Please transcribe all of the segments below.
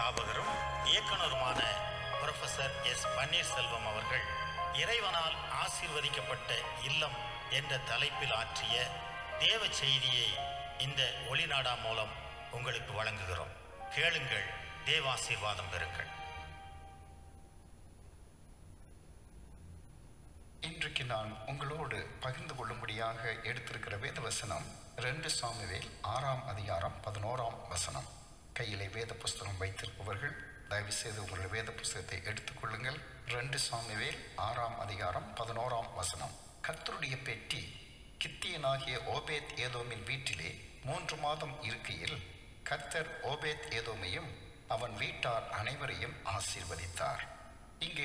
ஸ்தாபகரும் இயக்குனருமான professor S Panneerselvam அவர்கள் இறைவனால் ஆசீர்வதிக்கப்பட்ட இல்லம் என்ற தலைப்பில் ஆற்றிய தேவ செய்தியை இந்த ஒளிநாடா மூலம் உங்களுக்கு வழங்குகிறோம் கேளுங்கள் தேவாசீர்வாதம் பெறுங்கள் இன்றைக்கு நான் உங்களோடு பகிர்ந்து கொள்ளும்படியாக எடுத்திருக்கிற வேத வசனம் ரெண்டு சாமுவேல் ஆறாம் அதிகாரம் பதினோராம் வசனம் கையிலே வேத புஸ்தகம் வைத்திருப்பவர்கள் தயவு செய்து உங்களுடைய வேத புஸ்தகத்தை எடுத்துக்கொள்ளுங்கள் ரெண்டு சாமுவேல் ஆறாம் அதிகாரம் பதினோராம் வசனம் கர்த்தருடைய பெட்டி கித்தியனாகிய ஓபேத் ஏதோமின் வீட்டிலே மூன்று மாதம் இருக்கையில் கர்த்தர் ஓபேத் ஏதோமையும் அவன் வீட்டார் அனைவரையும் ஆசீர்வதித்தார் இங்கே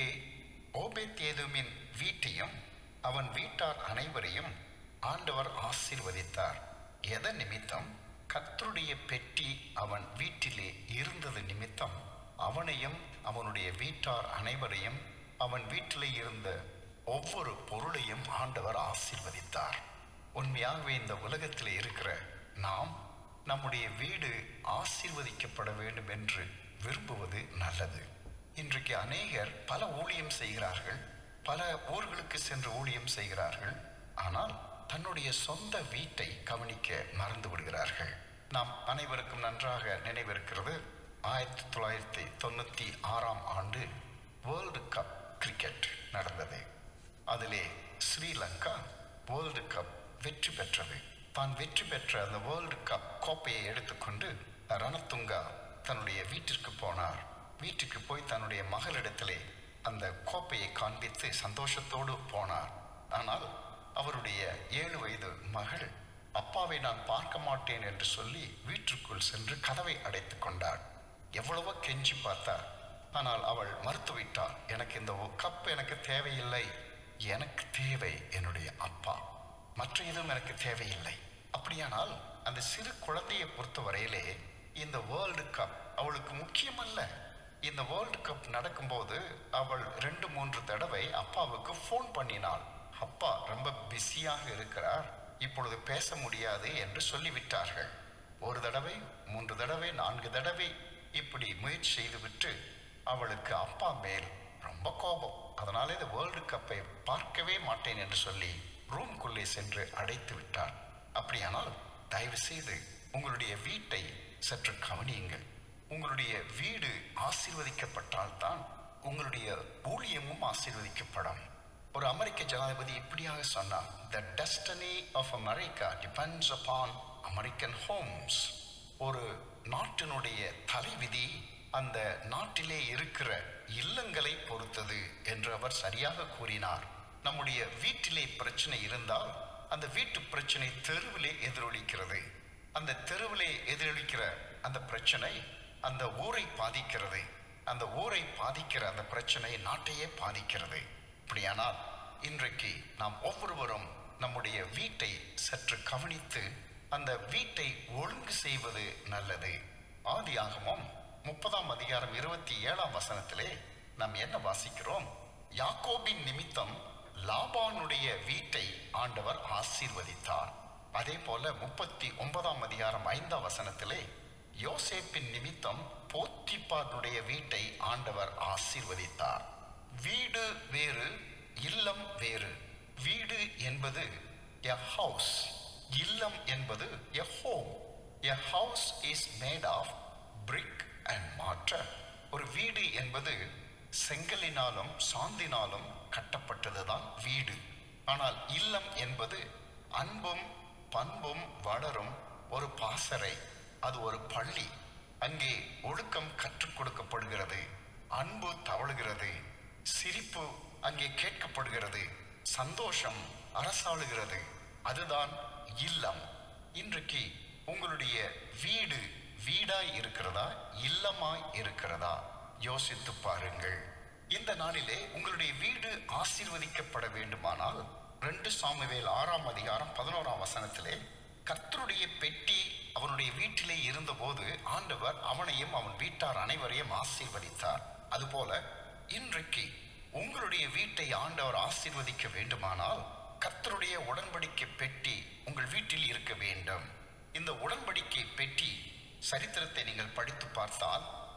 ஓபேத் ஏதோமின் வீட்டையும் அவன் வீட்டார் அனைவரையும் ஆண்டவர் ஆசீர்வதித்தார் எதன் நிமித்தம் கர்த்தருடைய பெட்டி அவன் வீட்டிலே இருந்தது நிமித்தம் அவனையும் அவனுடைய வீட்டார் அனைவரையும் அவன் வீட்டிலே இருந்த ஒவ்வொரு பொருளையும் ஆண்டவர் ஆசீர்வதித்தார் உண்மையாகவே இந்த உலகத்தில் இருக்கிற நாம் நம்முடைய வீடு ஆசீர்வதிக்கப்பட வேண்டும் என்று விரும்புவது நல்லது இன்றைக்கு அநேகர் பல ஊழியம் செய்கிறார்கள் பல ஊர்களுக்கு சென்று ஊழியம் செய்கிறார்கள் ஆனால் தன்னுடைய சொந்த வீட்டை கவனிக்க மறந்து விடுகிறார்கள் நாம் அனைவருக்கும் நன்றாக நினைவிருக்கிறது ஆயிரத்தி தொள்ளாயிரத்தி தொண்ணூற்றி ஆறாம் ஆண்டு வேர்ல்டு கப் கிரிக்கெட் நடந்தது அதிலே ஸ்ரீலங்கா வேர்ல்டு கப் வெற்றி பெற்றது தான் வெற்றி பெற்ற அந்த வேர்ல்டு கப் கோப்பையை எடுத்துக்கொண்டு ரணத்துங்கா தன்னுடைய வீட்டிற்கு போனார் வீட்டுக்கு போய் தன்னுடைய மகளிடத்திலே அந்த கோப்பையை காண்பித்து சந்தோஷத்தோடு போனார் ஆனால் அவருடைய ஏழு வயது மகள் அப்பாவை நான் பார்க்க மாட்டேன் என்று சொல்லி வீட்டிற்குள் சென்று கதவை அடைத்துக் கொண்டாள் எவ்வளவோ கெஞ்சி பார்த்தார் ஆனால் அவள் மறுத்துவிட்டாள் எனக்கு இந்த கப் எனக்கு தேவையில்லை எனக்கு தேவை என்னுடைய அப்பா மற்ற எதுவும் எனக்கு தேவையில்லை அப்படியானால் அந்த சிறு குழந்தையை பொறுத்தவரையிலே இந்த வேர்ல்டு கப் அவளுக்கு முக்கியமல்ல இந்த வேர்ல்டு கப் நடக்கும்போது அவள் ரெண்டு மூன்று தடவை அப்பாவுக்கு ஃபோன் பண்ணினாள் அப்பா ரொம்ப பிஸியாக இருக்கிறார் இப்பொழுது பேச முடியாது என்று சொல்லிவிட்டார்கள் ஒரு தடவை மூன்று தடவை நான்கு தடவை இப்படி முயற்சி செய்துவிட்டு அவளுக்கு அப்பா மேல் ரொம்ப கோபம் அதனால இந்த வேர்ல்டு கப்பை பார்க்கவே மாட்டேன் என்று சொல்லி ரூம்குள்ளே சென்று அடைத்து விட்டார் அப்படியானால் தயவு செய்து உங்களுடைய வீட்டை சற்று கவனியுங்கள் உங்களுடைய வீடு ஆசீர்வதிக்கப்பட்டால் தான் உங்களுடைய ஊழியமும் ஆசீர்வதிக்கப்படும் ஒரு அமெரிக்க ஜனாதிபதி இப்படியாக சொன்னார் the destiny of America depends upon American homes ஒரு நாட்டினுடைய தலைவிதி அந்த நாட்டிலே இருக்கிற இல்லங்களை பொறுத்தது என்று அவர் சரியாக கூறினார் நம்முடைய வீட்டிலே பிரச்சனை இருந்தால் அந்த வீட்டு பிரச்சனை தெருவிலே எதிரொலிக்கிறது அந்த தெருவிலே எதிரொலிக்கிற அந்த பிரச்சனை அந்த ஊரை பாதிக்கிறது அந்த ஊரை பாதிக்கிற அந்த பிரச்சனை நாட்டையே பாதிக்கிறது அப்படியானால் இன்றைக்கு நாம் ஒவ்வொருவரும் நம்முடைய வீட்டை சற்று கவனித்து அந்த வீட்டை ஒழுங்கு செய்வது நல்லது ஆதியாகமம் முப்பதாம் அதிகாரம் இருபத்தி ஏழாம் வசனத்திலே நாம் என்ன வாசிக்கிறோம் யாக்கோபின் நிமித்தம் லாபானுடைய வீட்டை ஆண்டவர் ஆசீர்வதித்தார் அதே போல முப்பத்தி ஒன்பதாம் அதிகாரம் ஐந்தாம் வசனத்திலே யோசேப்பின் நிமித்தம் போத்திப்பாருடைய வீட்டை ஆண்டவர் ஆசீர்வதித்தார் வீடு வேறு இல்லம் வேறு வீடு என்பது எ ஹவுஸ் இல்லம் என்பது a home a house is made of brick and mortar ஒரு வீடு என்பது செங்கலினாலும் சாந்தினாலும் கட்டப்பட்டதுதான் வீடு ஆனால் இல்லம் என்பது அன்பும் பண்பும் வளரும் ஒரு பாசறை அது ஒரு பள்ளி அங்கே ஒழுக்கம் கற்றுக் கொடுக்கப்படுகிறது அன்பு தவழுகிறது சிரிப்பு அங்கே கேட்கப்படுகிறது சந்தோஷம் அரசாளுகிறது அதுதான் இல்லம் இன்றைக்கு உங்களுடைய வீடு வீடாய் இருக்கிறதா இல்லமாய் இருக்கிறதா யோசித்து பாருங்கள் இந்த நாளிலே உங்களுடைய வீடு ஆசீர்வதிக்கப்பட வேண்டுமானால் ரெண்டு சாமுவேல் ஆறாம் அதிகாரம் பதினோராம் வசனத்திலே கர்த்தருடைய பெட்டி அவனுடைய வீட்டிலே இருந்தபோது ஆண்டவர் அவனையும் அவன் வீட்டார் அனைவரையும் ஆசீர்வதித்தார் அதுபோல இன்றைக்கு உங்களுடைய வீட்டை ஆண்டவர் ஆசீர்வதிக்க வேண்டுமானால் கர்த்தருடைய உடன்படிக்கை பெட்டி உங்கள் வீட்டில் இருக்க வேண்டும் இந்த உடன்படிக்கை பெட்டி சரித்திரத்தை நீங்கள் படித்து பார்த்தால்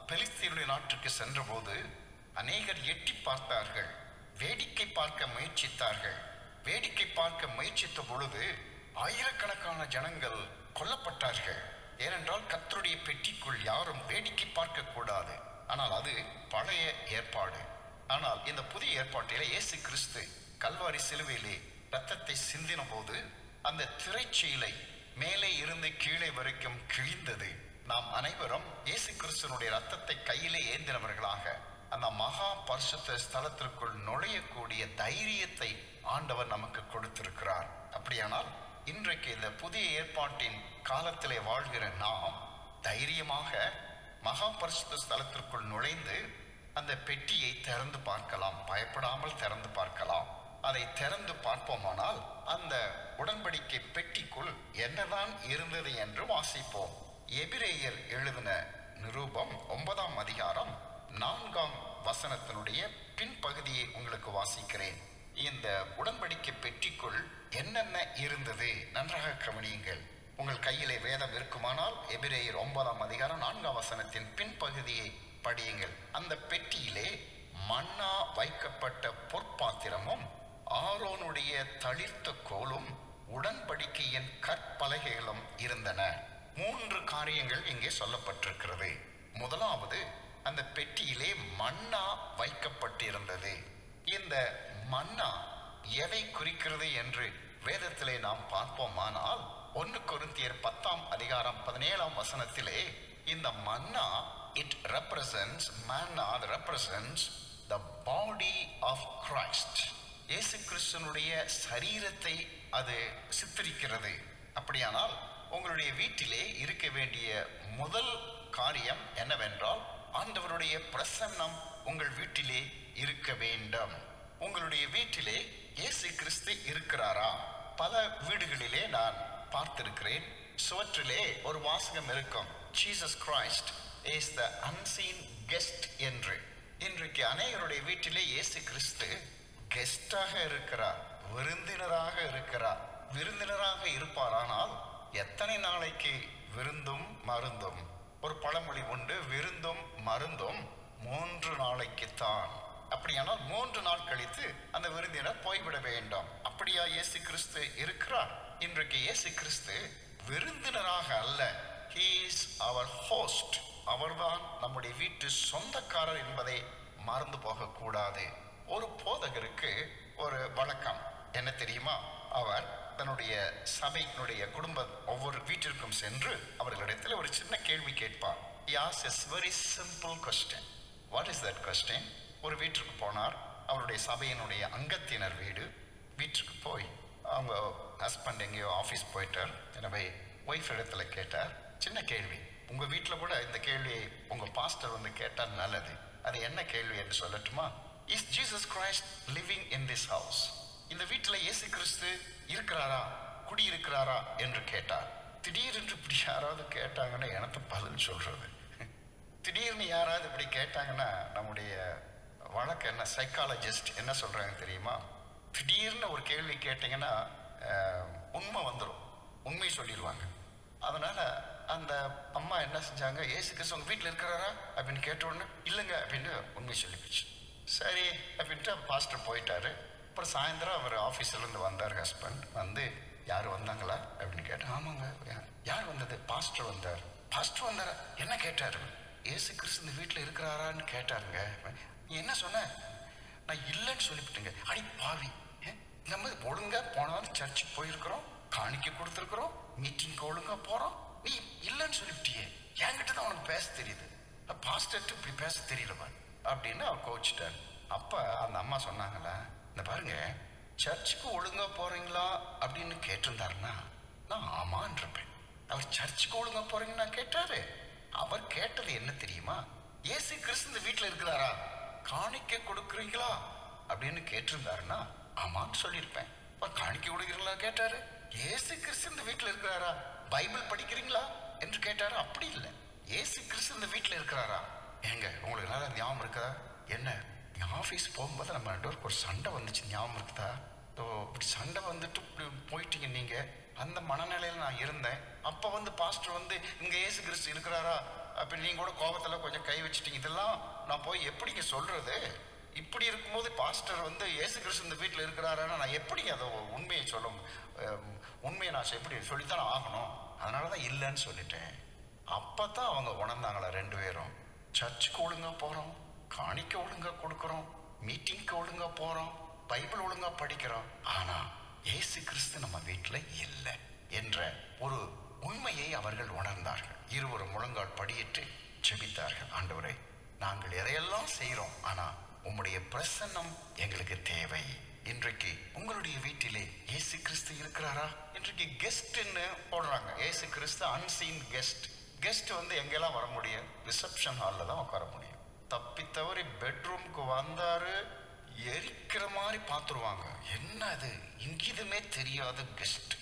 பெலிஸ்தீனுடைய நாட்டுக்கு சென்றபோது அநேகர் எட்டி பார்த்தார்கள் வேடிக்கை பார்க்க முயற்சித்தார்கள் வேடிக்கை பார்க்க முயற்சித்த பொழுது ஆயிரக்கணக்கான ஜனங்கள் கொல்லப்பட்டார்கள் ஏனென்றால் கர்த்தருடைய பெட்டிக்குள் யாரும் வேடிக்கை பார்க்க கூடாது ஆனால் அது பழைய ஏற்பாடு ஆனால் இந்த புதிய ஏற்பாட்டிலே இயேசு கிறிஸ்து கல்வாரி சிலுவையிலே ரத்தத்தை சிந்தின போது அந்த திரைச்சீலை மேலே இருந்து கீழே வரைக்கும் கிழிந்தது நாம் அனைவரும் இயேசு கிறிஸ்துனுடைய ரத்தத்தை கையிலே ஏந்தினவர்களாக அந்த மகா பரிசுத்த ஸ்தலத்திற்குள் நுழையக்கூடிய தைரியத்தை ஆண்டவர் நமக்கு கொடுத்திருக்கிறார் அப்படியானால் இன்றைக்கு இந்த புதிய ஏற்பாட்டின் காலத்திலே வாழ்கிற நாம் தைரியமாக மகா பரிசுத்த ஸ்தலத்திற்குள் நுழைந்து அந்த பெட்டியை திறந்து பார்க்கலாம் பயப்படாமல் திறந்து பார்க்கலாம் அதை திறந்து பார்ப்போமானால் அந்த உடன்படிக்கை பெட்டிக்குள் என்னதான் இருந்தது என்று வாசிப்போம் எபிரேயர் எழுதின நிரூபம் ஒன்பதாம் அதிகாரம் நான்காம் வசனத்தினுடைய பின்பகுதியை உங்களுக்கு வாசிக்கிறேன் இந்த உடன்படிக்கை பெட்டிக்குள் என்னென்ன இருந்தது நன்றாக கவனியுங்கள் உங்கள் கையிலே வேதம் இருக்குமானால் எபிரேயர் ஒன்பதாம் அதிகாரம் நான்காம் வசனத்தின் பின்பகுதியை படியுங்கள் அந்த பெட்டியிலே மன்னா வைக்கப்பட்ட பொற்பாத்திரமும் ஆரோனுடைய தளிர்த்த கோலும் உடன்படிக்கையின் கற்பலகைகளும் இருந்தன மூன்று காரியங்கள் இங்கே சொல்லப்பட்டிருக்கிறது முதலாவது அந்த பெட்டியிலே மன்னா வைக்கப்பட்டிருந்தது இந்த மன்னா எதை குறிக்கிறது என்று வேதத்திலே நாம் பார்ப்போமானால் ஒன்று கொரிந்தியர் பத்தாம் அதிகாரம் பதினேழாம் வசனத்திலே இந்த manna it represents manna represents the body of Christ இயேசு கிறிஸ்தனுடைய சரீரத்தை அது சித்தரிக்கிறது அப்படியானால் உங்களுடைய வீட்டிலே இருக்க வேண்டிய முதல் காரியம் என்னவென்றால் ஆண்டவருடைய பிரசன்னம் உங்கள் வீட்டிலே இருக்க வேண்டும் உங்களுடைய வீட்டிலே இயேசு கிறிஸ்து இருக்கிறாரா பல வீடுகளிலே நான் பார்த்திருக்கிறேன் சுவற்றிலே ஒரு வாசகம் இருக்கும் Jesus Christ is the unseen guest என்று இன்றைக்கு அநேகருடைய வீட்டிலே இயேசு கிறிஸ்து கெஸ்டாக இருக்கிறார் விருந்தினராக இருக்கிறார் விருந்தினராக இருப்பாரானால் எத்தனை நாளைக்கு விருந்தும் மருந்தும் ஒரு பழமொழி உண்டு விருந்தும் மருந்தும் மூன்று நாளைக்குத்தான் அப்படியானால் மூன்று நாள் கழித்து அந்த விருந்தினர் போய்விட வேண்டும் அப்படியா இயேசு கிறிஸ்து இருக்கிறார் இன்றைக்கு இயேசு கிறிஸ்து விருந்தினராக அல்ல he is our host அவர்தான் நம்முடைய வீட்டு சொந்தக்காரர் என்பதை மறந்து போகக்கூடாது ஒரு போதகருக்கு ஒரு வழக்கம் என்ன தெரியுமா அவர் தன்னுடைய சபையினுடைய குடும்ப ஒவ்வொரு வீட்டிற்கும் சென்று அவர்களிடத்தில் ஒரு சின்ன கேள்வி கேட்பார் yes yes very simple question what is that question ஒரு வீட்டிற்கு போனார் அவருடைய சபையினுடைய அங்கத்தினர் வீடு வீட்டுக்கு போய் அவங்க ஹஸ்பண்ட் எங்கேயோ ஆஃபீஸ் போயிட்டார் எனவே ஒய்ஃப் இடத்துல கேட்டார் சின்ன கேள்வி உங்க வீட்டில் கூட இந்த கேள்வியை உங்க பாஸ்டர் வந்து கேட்டால் நல்லது அது என்ன கேள்வி என்று சொல்லட்டுமா is Jesus Christ living in this house இந்த வீட்டில் இயேசு கிறிஸ்து இருக்கிறாரா குடியிருக்கிறாரா என்று கேட்டார் திடீரென்று இப்படி யாராவது கேட்டாங்கன்னா எனக்கு பதில் சொல்றது திடீர்னு யாராவது இப்படி கேட்டாங்கன்னா நம்முடைய வழக்கு என்ன சைக்காலஜிஸ்ட் என்ன சொல்றாங்க தெரியுமா திடீர்னு ஒரு கேள்வி கேட்டீங்கன்னா அஹ், உண்மை வந்துடும் உண்மை சொல்லிடுவாங்க அதனால அந்த அம்மா என்ன செஞ்சாங்க ஏசு கிறிஸ்து உங்க வீட்டில் இருக்கிறாரா அப்படின்னு கேட்ட உடனே இல்லைங்க அப்படின்னு உண்மை சொல்லிப்பிச்சு சரி அப்படின்ட்டு பாஸ்டர் போயிட்டாரு அப்புறம் சாயந்தரம் அவர் ஆஃபீஸ்ல இருந்து வந்தார் ஹஸ்பண்ட் வந்து யார் வந்தாங்களா அப்படின்னு கேட்டேன் ஆமாங்க யா- யார் வந்தது பாஸ்டர் வந்தார் பாஸ்டர் வந்தாரா என்ன கேட்டாரு ஏசு கிறிஸ்து இந்த வீட்டில் இருக்கிறாரான்னு கேட்டாருங்க நீ என்ன சொன்ன நான் இல்லைன்னு சொல்லிவிட்டேங்க அடி பாவி ஏ, நம்ம ஒழுங்கா போனாலும் சர்ச்சுக்கு போயிருக்கிறோம் காணிக்க கொடுத்துருக்குறோம் மீட்டிங்க்கு ஒழுங்கா போறோம் நீ இல்லைன்னு சொல்லிவிட்டியே என்கிட்ட தான் உனக்கு பேச தெரியுது பாஸ்டர்ட்டு இப்படி பேச தெரியலமா அப்படின்னு அவர் கோச்சிட்டார் அப்ப அந்த அம்மா சொன்னாங்களா இந்த பாருங்க சர்ச்சுக்கு ஒழுங்கா போறீங்களா அப்படின்னு கேட்டிருந்தாருன்னா நான் ஆமான்னு இருப்பேன் அவர் சர்ச்சுக்கு ஒழுங்கா போறீங்கன்னா கேட்டாரு அவர் கேட்டது என்ன தெரியுமா இயேசு கிறிஸ்து இந்த வீட்டுல இருக்கிறாரா காணிக்க கொடுக்குறீங்களா அப்படின்னு கேட்டிருந்தாருன்னா ஆமான்னு சொல்லியிருப்பேன் அப்ப காணிக்க கொடுக்குறீங்களா கேட்டாரு இயேசு கிறிஸ்து இந்த வீட்டுல இருக்கிறாரா பைபிள் படிக்கிறீங்களா என்று கேட்டாரு அப்படி இல்லை இயேசு கிறிஸ்து இந்த வீட்டுல இருக்கிறாரா ஏங்க உங்களுக்கு நல்லா ஞாபகம் இருக்குதா என்ன ஆஃபீஸ் போகும்போது நம்ம ரெண்டு பேருக்கு ஒரு சண்டை வந்துச்சு ஞாபகம் இருக்குதா ஸோ இப்படி சண்டை வந்துட்டு இப்படி போயிட்டீங்க நீங்க அந்த மனநிலையில நான் இருந்தேன் அப்ப வந்து பாஸ்டர் வந்து இங்க இயேசு கிறிஸ்து இருக்கிறாரா அப்ப நீங்க கூட கோபத்துல கொஞ்சம் கை வச்சிட்டீங்க இதெல்லாம் நான் போய் எப்படிங்க சொல்றது இப்படி இருக்கும்போது பாஸ்டர் வந்து இயேசு கிறிஸ்து இந்த வீட்டில் இருக்கிறாருன்னா நான் எப்படி அதை உண்மையை சொல்ல மு- அஹ் உண்மையை நான் எப்படி சொல்லித்தான் ஆகணும் அதனால தான் இல்லைன்னு சொல்லிட்டேன் அப்போ தான் அவங்க உணர்ந்தாங்களா ரெண்டு பேரும் சர்ச்சுக்கு ஒழுங்கா போகிறோம் காணிக்க ஒழுங்கா கொடுக்குறோம் மீட்டிங்க்கு ஒழுங்கா போகிறோம் பைபிள் ஒழுங்கா படிக்கிறோம் ஆனால் இயேசு கிறிஸ்து நம்ம வீட்டில் இல்லை என்ற ஒரு உண்மையை அவர்கள் உணர்ந்தார்கள் இருவரும் முழங்கால் படியிட்டு ஜெபித்தார்கள் ஆண்டவரே நாங்கள் எதையெல்லாம் செய்கிறோம் ஆனால் உம்முடைய பிரசன்னம் எங்களுக்கு தேவை இன்றைக்கு உங்களுடைய வீட்டிலே இயேசு கிறிஸ்து இருக்கிறாரா இன்றைக்கு கெஸ்ட்னு போடுறாங்க இயேசு கிறிஸ்து அன்சீன் கெஸ்ட் கெஸ்ட் வந்து எங்கெல்லாம் வர முடியும் ரிசப்ஷன் ஹாலில் தான் உட்கார முடியும் தப்பி தவறி பெட்ரூம்க்கு வந்தாரு எரிக்கிற மாதிரி பார்த்துருவாங்க என்ன அது இங்கிதுமே தெரியாத கெஸ்ட்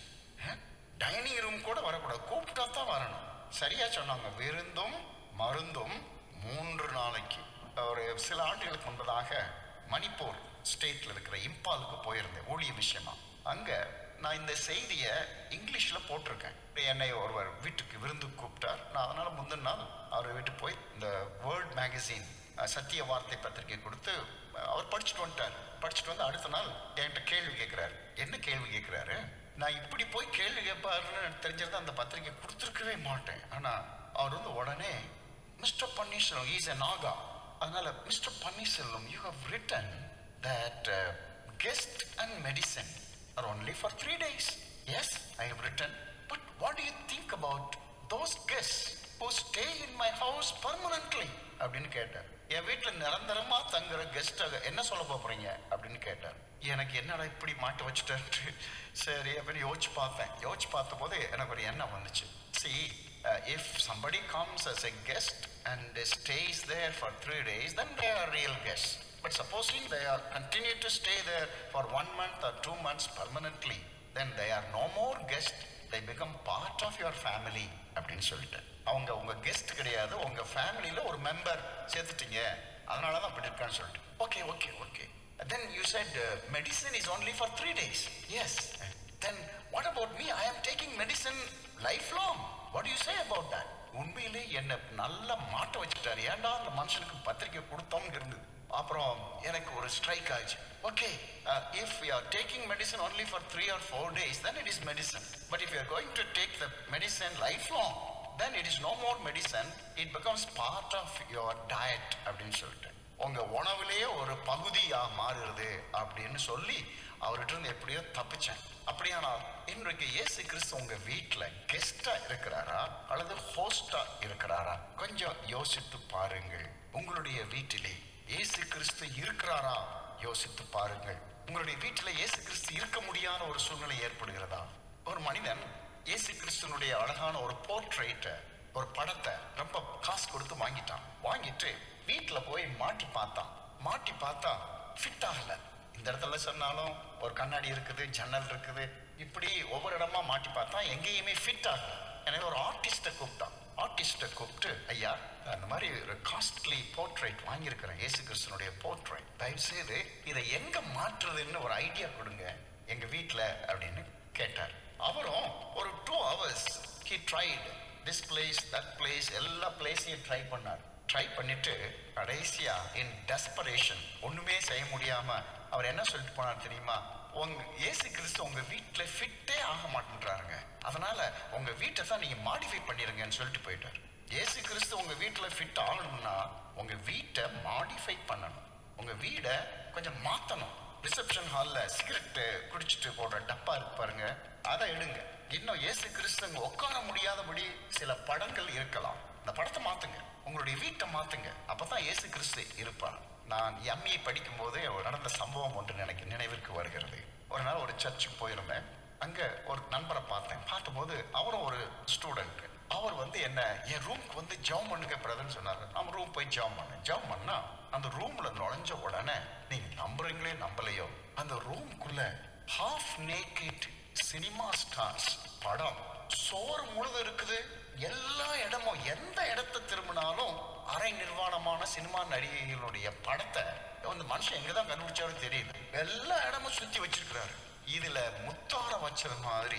டைனிங் ரூம் கூட வரக்கூடாது கூப்பிட்டா தான் வரணும் சரியா சொன்னாங்க விருந்தும் மருந்தும் மூன்று நாளைக்கு ஒரு சில ஆண்டுகளுக்கு முன்பதாக மணிப்பூர் ஸ்டேட்ல இருக்கிற இம்பாலுக்கு போயிருந்தேன் ஊழிய விஷயமா அங்க நான் இந்த செய்தியை இங்கிலீஷ்ல போட்டிருக்கேன் என்னை ஒருவர் வீட்டுக்கு விருந்து கூப்பிட்டார் நான் அதனால முந்தின நாள் அவர் வீட்டுக்கு போய் இந்த வேர்ல்ட் மேகசின் சத்திய வார்த்தை பத்திரிக்கை கொடுத்து அஹ், அவர் படிச்சுட்டு வந்துட்டார் படிச்சுட்டு வந்து அடுத்த நாள் என்கிட்ட கேள்வி கேட்கிறாரு என்ன கேள்வி கேட்கிறாரு நான் இப்படி போய் கேள்வி கேட்பாருன்னு தெரிஞ்சிருந்தா அந்த பத்திரிக்கை கொடுத்துருக்கவே மாட்டேன் ஆனா அவர் வந்து உடனே மிஸ்டர் பன்னீர்செல்வம் இஸ் a நாகா அதனால mister Panneerselvam you have written that guest and medicine are only for three days yes I have written but what you think about those guest who stay in my house permanently அப்படின்னு கேட்டார் என் வீட்டில் நிரந்தரமா தங்குற guest என்ன சொல்ல போறீங்க அப்படின்னு கேட்டார் எனக்கு என்னடா இப்படி மாட்ட வச்சுட்டேன்ட்டு சரி அப்படின்னு யோசிச்சு பார்த்தேன் யோசிச்சு பார்த்த போது எனக்கு ஒரு எண்ணம் வந்துச்சு see uh, if somebody comes as a guest and stays there for three days then they are real guests but supposing they are continue to stay there for one month or two months permanently then they are no more guest they become part of your family அப்படின்னு சொல்லிட்டு அவங்க உங்க guest கிடையாது உங்க ஃபேமிலியில ஒரு member சேர்த்துட்டீங்க அதனால தான் அப்படி இருக்கான்னு சொல்லிட்டு okay okay okay then you said uh, medicine is only for three days yes then what about me i am taking medicine lifelong what do you say about that உண்மையிலே என்ன நல்லா மாட்ட வச்சுட்டாரு ஏன்டா அந்த மனுஷனுக்கு பத்திரிக்கை கொடுத்தோம்னு இருந்தது அப்புறம் எனக்கு ஒரு ஸ்ட்ரைக் ஆச்சு okay if you are taking medicine only for three or four days then it is medicine but if you are going to take the medicine life long then it is no more medicine it becomes part of your diet அப்படின்னு சொல்லிட்டு உங்க உணவுலயே ஒரு பகுதியா மாறுறது அப்படின்னு சொல்லி அவர்கிட்ட இருந்து எப்படியோ தப்பிச்சேன் அப்படியானால் இன்றைக்கு இயேசு கிறிஸ்து உங்க வீட்டுல கெஸ்டா இருக்கிறாரா அல்லது ஹோஸ்டா இருக்கிறாரா கொஞ்சம் யோசித்து பாருங்கள் உங்களுடைய வீட்டிலே இயேசு கிறிஸ்து இருக்கிறாரா யோசித்து பாருங்கள் உங்களுடைய வீட்டில் இயேசு கிறிஸ்து இருக்க முடியாத ஒரு சூழ்நிலை ஏற்படுகிறதா ஒரு மனிதன் இயேசு கிறிஸ்துனுடைய அழகான ஒரு போர்ட்ரேட்டை ஒரு படத்தை ரொம்ப காசு கொடுத்து வாங்கிட்டான் வாங்கிட்டு வீட்டில் போய் மாட்டி பார்த்தான் மாட்டி பார்த்தா ஃபிட் ஆகல இந்த இடத்துல சொன்னாலும் ஒரு கண்ணாடி இருக்குது ஜன்னல் இருக்குது இப்படி ஒவ்வொரு இடமா மாட்டி பார்த்தா எங்கேயுமே ஃபிட் ஆகல எனவே ஒரு ஆர்டிஸ்ட்டை கூப்பிட்டான் ஆர்டிஸ்ட்டை கூப்பிட்டு ஐயா அந்த மாதிரி ஒரு காஸ்ட்லி போர்ட்ரேட் வாங்கியிருக்கிறேன் இயேசு கிறிஸ்தனுடைய போர்ட்ரேட் தயவு செய்து இதை எங்க மாற்றுறதுன்னு ஒரு ஐடியா கொடுங்க எங்க வீட்டில் அப்படின்னு கேட்டார் அவரும் ஒரு two hours he tried this place that place எல்லா பிளேஸையும் ட்ரை பண்ணார் ட்ரை பண்ணிட்டு கடைசியா இன் டெஸ்பரேஷன் ஒண்ணுமே செய்ய முடியாம அவர் என்ன சொல்லிட்டு போனார் தெரியுமா உங்க இயேசு கிறிஸ்து உங்க வீட்டுல ஃபிட்டே ஆக மாட்டேன்றாருங்க அதனால உங்க வீட்டை தான் நீங்க மாடிஃபை பண்ணிருங்கன்னு சொல்லிட்டு போயிட்டார் இயேசு கிறிஸ்து உங்க வீட்டுல ஃபிட் ஆகணும்னா உங்க வீட்டை மாடிஃபை பண்ணணும் உங்க வீடை கொஞ்சம் மாத்தணும் ரிசப்ஷன் ஹால்ல சிகரெட் குடிச்சிட்டு போடுற டப்பா இருக்கு பாருங்க அதை எடுங்க இன்னும் இயேசு கிறிஸ்து அங்க உட்கார முடியாதபடி சில படங்கள் இருக்கலாம் இந்த படத்தை மாத்துங்க உங்களுடைய வீட்டை மாத்துங்க அப்பதான் இயேசு கிறிஸ்து இருப்பார் நான் எம்இ படிக்கும் போதே நடந்த சம்பவம் ஒன்று எனக்கு நினைவிற்கு வருகிறது ஒரு நாள் ஒரு சர்ச்சுக்கு போயிருந்தேன் அங்க ஒரு நண்பரை பார்த்தேன் பார்த்தபோது அவரும் ஒரு ஸ்டூடெண்ட் அவர் வந்து என்ன என் ரூம்க்கு வந்து ஜாம் பண்ணுங்க பிரதர்னு சொன்னாரு நம்ம ரூம் போய் ஜாம் பண்ணேன் ஜாம் பண்ணா அந்த ரூம்ல நுழைஞ்ச உடனே நீங்க நம்புறீங்களே நம்பலையோ அந்த ரூம்குள்ள ஹாஃப் நேக்கெட் சினிமா ஸ்டார்ஸ் படம் சோறு முழுது இருக்குது எல்லா இடமும் எந்த இடத்தை திரும்பினாலும் அரை நிர்வாணமான சினிமா நடிகைகளுடைய படத்தை அந்த மனுஷன் எங்கதான் கண்டுபிடிச்சாலும் தெரியல எல்லா இடமும் சுத்தி வச்சிருக்கிறாரு இதுல முத்தார வச்சது மாதிரி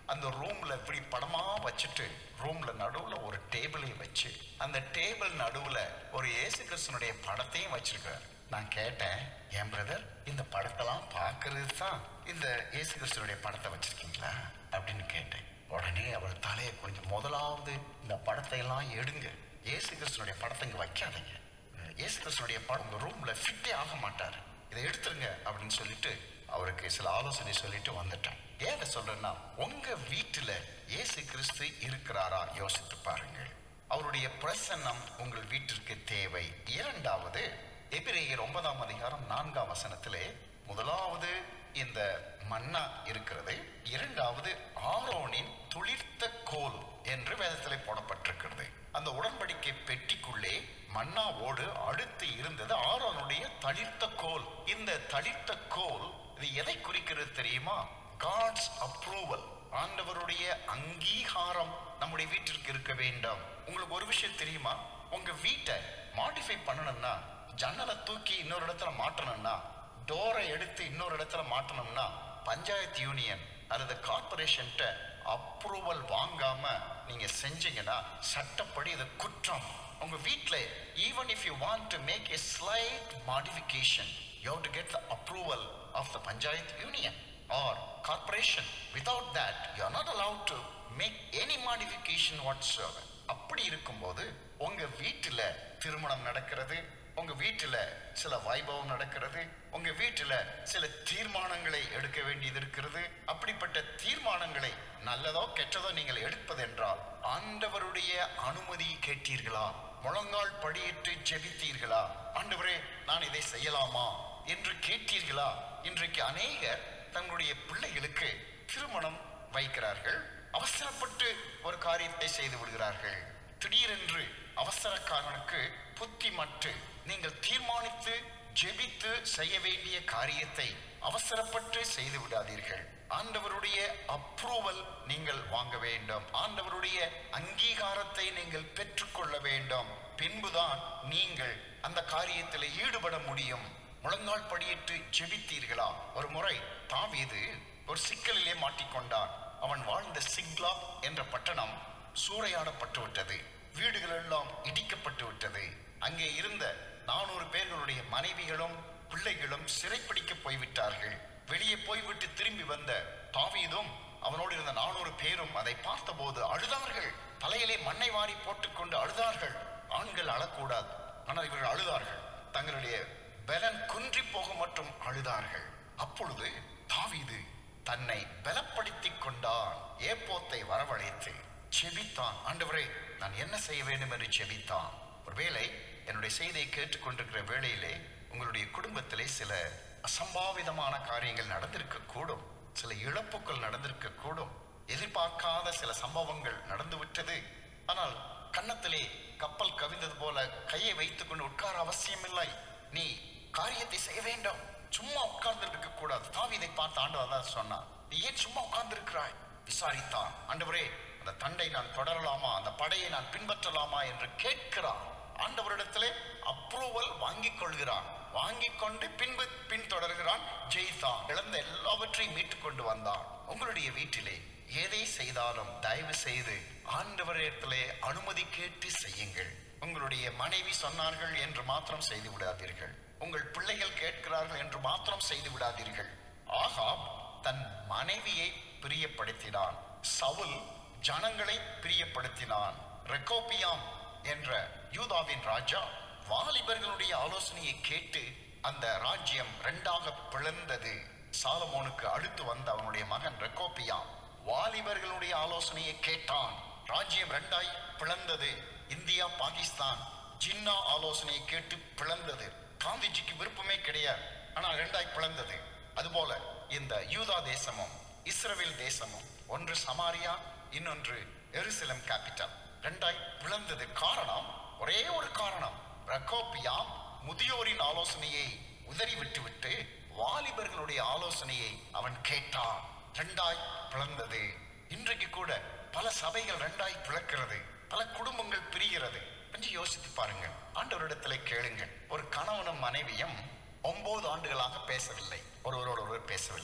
அந்த ரூம்ல இப்படி படமா வச்சுட்டு ரூம்ல நடுவுல ஒரு டேபிளை வச்சு அந்த டேபிள் நடுவுல ஒரு இயேசு கிறிஸ்தனுடைய படத்தையும் வச்சிருக்காரு நான் கேட்டேன் என் பிரதர் இந்த படத்தெல்லாம் பார்க்கறது தான் இந்த இயேசு கிறிஸ்துடைய படத்தை வச்சிருக்கீங்களா அப்படின்னு கேட்டேன் உடனே அவர் தலையை கொஞ்சம் முதலாவது இந்த படத்தை எல்லாம் எடுங்க இயேசு கிறிஸ்துடைய படத்தை இங்க வைக்காதீங்க இயேசு கிறிஸ்துடைய படம் உங்க ரூம்ல ஃபிட்டே ஆக மாட்டார் இதை எடுத்துருங்க அப்படின்னு சொல்லிட்டு அவருக்கு சில ஆலோசனை சொல்லிட்டு வந்துட்டேன் ஏன் இதை சொல்றேன்னா உங்க வீட்டுல இயேசு கிறிஸ்து இருக்கிறாரா யோசித்து பாருங்கள் அவருடைய பிரசன்னம் உங்கள் வீட்டிற்கு தேவை இரண்டாவது எபிரேயர் ஒன்பதாம் அதிகாரம் நான்காம் வசனத்திலே முதலாவது இந்த மன்னா இருக்கிறது இரண்டாவது ஆரோனின் துளிர்த்த கோல் என்று வேதத்திலே போடப்பட்டிருக்கிறது அந்த உடன்படிக்கை பெட்டிக்குள்ளே மன்னாவோடு அடுத்து இருந்தது ஆரோனுடைய தளிர்த்த கோல் இந்த தளிர்த்த கோல் இது எதை குறிக்கிறது தெரியுமா காட்ஸ் அப்ரூவல் ஆண்டவருடைய அங்கீகாரம் நம்முடைய வீட்டிற்கு இருக்க வேண்டாம் உங்களுக்கு ஒரு விஷயம் தெரியுமா உங்க வீட்டை மாடிஃபை பண்ணணும்னா ஜன்னலை தூக்கி இன்னொரு இடத்துல மாட்டணும்னா டோரை எடுத்து இன்னொரு இடத்துல மாட்டணும்னா பஞ்சாயத்து யூனியன் அல்லது கார்பரேஷன்ட்ட அப்ரூவல் வாங்காம நீங்க செஞ்சீங்கன்னா சட்டப்படி இது குற்றம் உங்க வீட்ல even if you want to make a slight modification you have to get the approval of the panchayat union or corporation without that you are not allowed to make any modification what's அப்படி இருக்கும்போது உங்க வீட்டுல திருமணம் நடக்கிறது உங்க வீட்டுல சில வைபவம் நடக்கிறது உங்க வீட்டுல சில தீர்மானங்களை எடுக்க வேண்டியது இருக்கிறது அப்படிப்பட்ட தீர்மானங்களை நல்லதோ கெட்டதோ நீங்கள் எடுப்பதென்றால் ஆண்டவருடைய அனுமதி கேட்டீர்களா முழங்கால் படியிட்டு ஜெபித்தீர்களா ஆண்டவரே நான் இதை செய்யலாமா என்று கேட்டீர்களா இன்றைக்கு அநேகர் தங்களுடைய பிள்ளைகளுக்கு திருமணம் வைக்கிறார்கள் அவசரப்பட்டு ஒரு காரியத்தை செய்து விடுகிறார்கள் திடீரென்று அவசரக்காரனுக்கு புத்தி மட்டு நீங்கள் தீர்மானித்து ஜெபித்து செய்ய வேண்டிய காரியத்தை அவசரப்பட்டு செய்து விடாதீர்கள் ஆண்டவருடைய அப்ரூவல் நீங்கள் வாங்க வேண்டும் ஆண்டவருடைய அங்கீகாரத்தை நீங்கள் பெற்றுக்கொள்ள வேண்டும் பின்புதான் நீங்கள் அந்த காரியத்தில் ஈடுபட முடியும் முழங்கால் படியிட்டு ஜெபித்தீர்களா ஒரு முறை தாவீது ஒரு சிக்கலிலே மாட்டிக்கொண்டான் அவன் வாழ்ந்த சிக்லா என்ற பட்டணம் சூறையாடப்பட்டு விட்டது வீடுகள் எல்லாம் இடிக்கப்பட்டு விட்டது அங்கே இருந்த நானூறு பேர்களுடைய மனைவிகளும் பிள்ளைகளும் சிறைப்பிடிக்க போய்விட்டார்கள் வெளியே போய்விட்டு திரும்பி வந்த தாவீதும் அவனோடு இருந்த நானூறு பேரும் அதை பார்த்தபோது அழுதார்கள் தலையிலே மண்ணை வாரி போட்டுக்கொண்டு அழுதார்கள் ஆண்கள் அழக்கூடாது ஆனால் இவர்கள் அழுதார்கள் தங்களுடைய பலன் குன்றி போக மட்டும் அழுதார்கள் அப்பொழுது தாவீது தன்னை பலப்படுத்திக் கொண்டான் ஏப்போத்தை வரவழைத்து செபித்தான் ஆண்டவரே நான் என்ன செய்ய வேண்டும் என்று செபித்தான் ஒருவேளை என்னுடைய செய்தியை கேட்டுக்கொண்டிருக்கிற வேளையிலே உங்களுடைய குடும்பத்திலே சில அசம்பாவிதமான காரியங்கள் நடந்திருக்க கூடும் சில இழப்புகள் நடந்திருக்க கூடும் எதிர்பார்க்காத சில சம்பவங்கள் நடந்து விட்டது ஆனால் கன்னத்திலே கப்பல் கவிழ்ந்தது போல கையை வைத்துக்கொண்டு உட்கார அவசியமில்லை நீ காரியத்தை செய்ய வேண்டும் சும்மா உட்கார்ந்து இருக்க கூடாது தாவீதை பார்த்து ஆண்டவர் தான் சொன்னான் நீ ஏன் சும்மா உட்கார்ந்து இருக்கிறாய் விசாரித்தான் ஆண்டவரே அந்த தண்டை நான் தொடரலாமா அந்த படையை நான் பின்பற்றலாமா என்று கேட்கிறான் ஆண்டவரிடத்திலே அப்ரூவல் வாங்கிக் கொள்கிறான் வாங்கிக் கொண்டு பின்பு பின்தொடர்கிறான் ஜெயித்தான் இழந்த எல்லாவற்றையும் மீட்டுக் கொண்டு வந்தான் உங்களுடைய வீட்டிலே எதை செய்தாலும் தயவு செய்து ஆண்டவரிடத்திலே அனுமதி கேட்டு செய்யுங்கள் உங்களுடைய மனைவி சொன்னார்கள் என்று மாத்திரம் செய்து விடாதீர்கள் உங்கள் பிள்ளைகள் கேட்கிறார்கள் என்று மாத்திரம் செய்து விடாதீர்கள் ஆகாப் தன் மனைவியை பிரியப்படுத்தினான் சவுல் ஜனங்களை பிரியப்படுத்தினான் ரெக்கோபியாம் என்ற யூதாவின் ராஜா வாலிபர்களுடைய ஆலோசனையை கேட்டு அந்த ராஜ்யம் இரண்டாக பிளந்தது சாலமோனுக்கு அடுத்து வந்த அவனுடைய மகன் ரெக்கோபியாம் வாலிபர்களுடைய ஆலோசனையை கேட்டான் ராஜ்யம் ரெண்டாய் பிளந்தது இந்தியா பாகிஸ்தான் ஜின்னா ஆலோசனையை கேட்டு பிளந்தது காந்திஜிக்கு விருப்பமே கிடையாது ஆனால் ரெண்டாய் பிளந்தது அதுபோல இந்த யூதா தேசமும் இஸ்ரவேல் தேசமும் ஒன்று சமாரியா இன்னொன்று எருசலம் கேபிட்டல் ரெண்டாய் பிளந்தது காரணம் ஒரே ஒரு காரணம் ரகோபியாம் முதியோரின் ஆலோசனையை உதறி விட்டுவிட்டு வாலிபர்களுடைய ஆலோசனையை அவன் கேட்டான் ரெண்டாய் பிளந்தது இன்றைக்கு கூட பல சபைகள் ரெண்டாய் பிளக்கிறது பல குடும்பங்கள் பிரிகிறது கொஞ்சம் யோசித்து பாருங்க ஆண்டவரிடத்துல கேளுங்கள் ஒரு கணவனும் மனைவியும் ஒன்பது ஆண்டுகளாக பேசவில்லை ஒருவரோடு ஒருவர் பேசவில்லை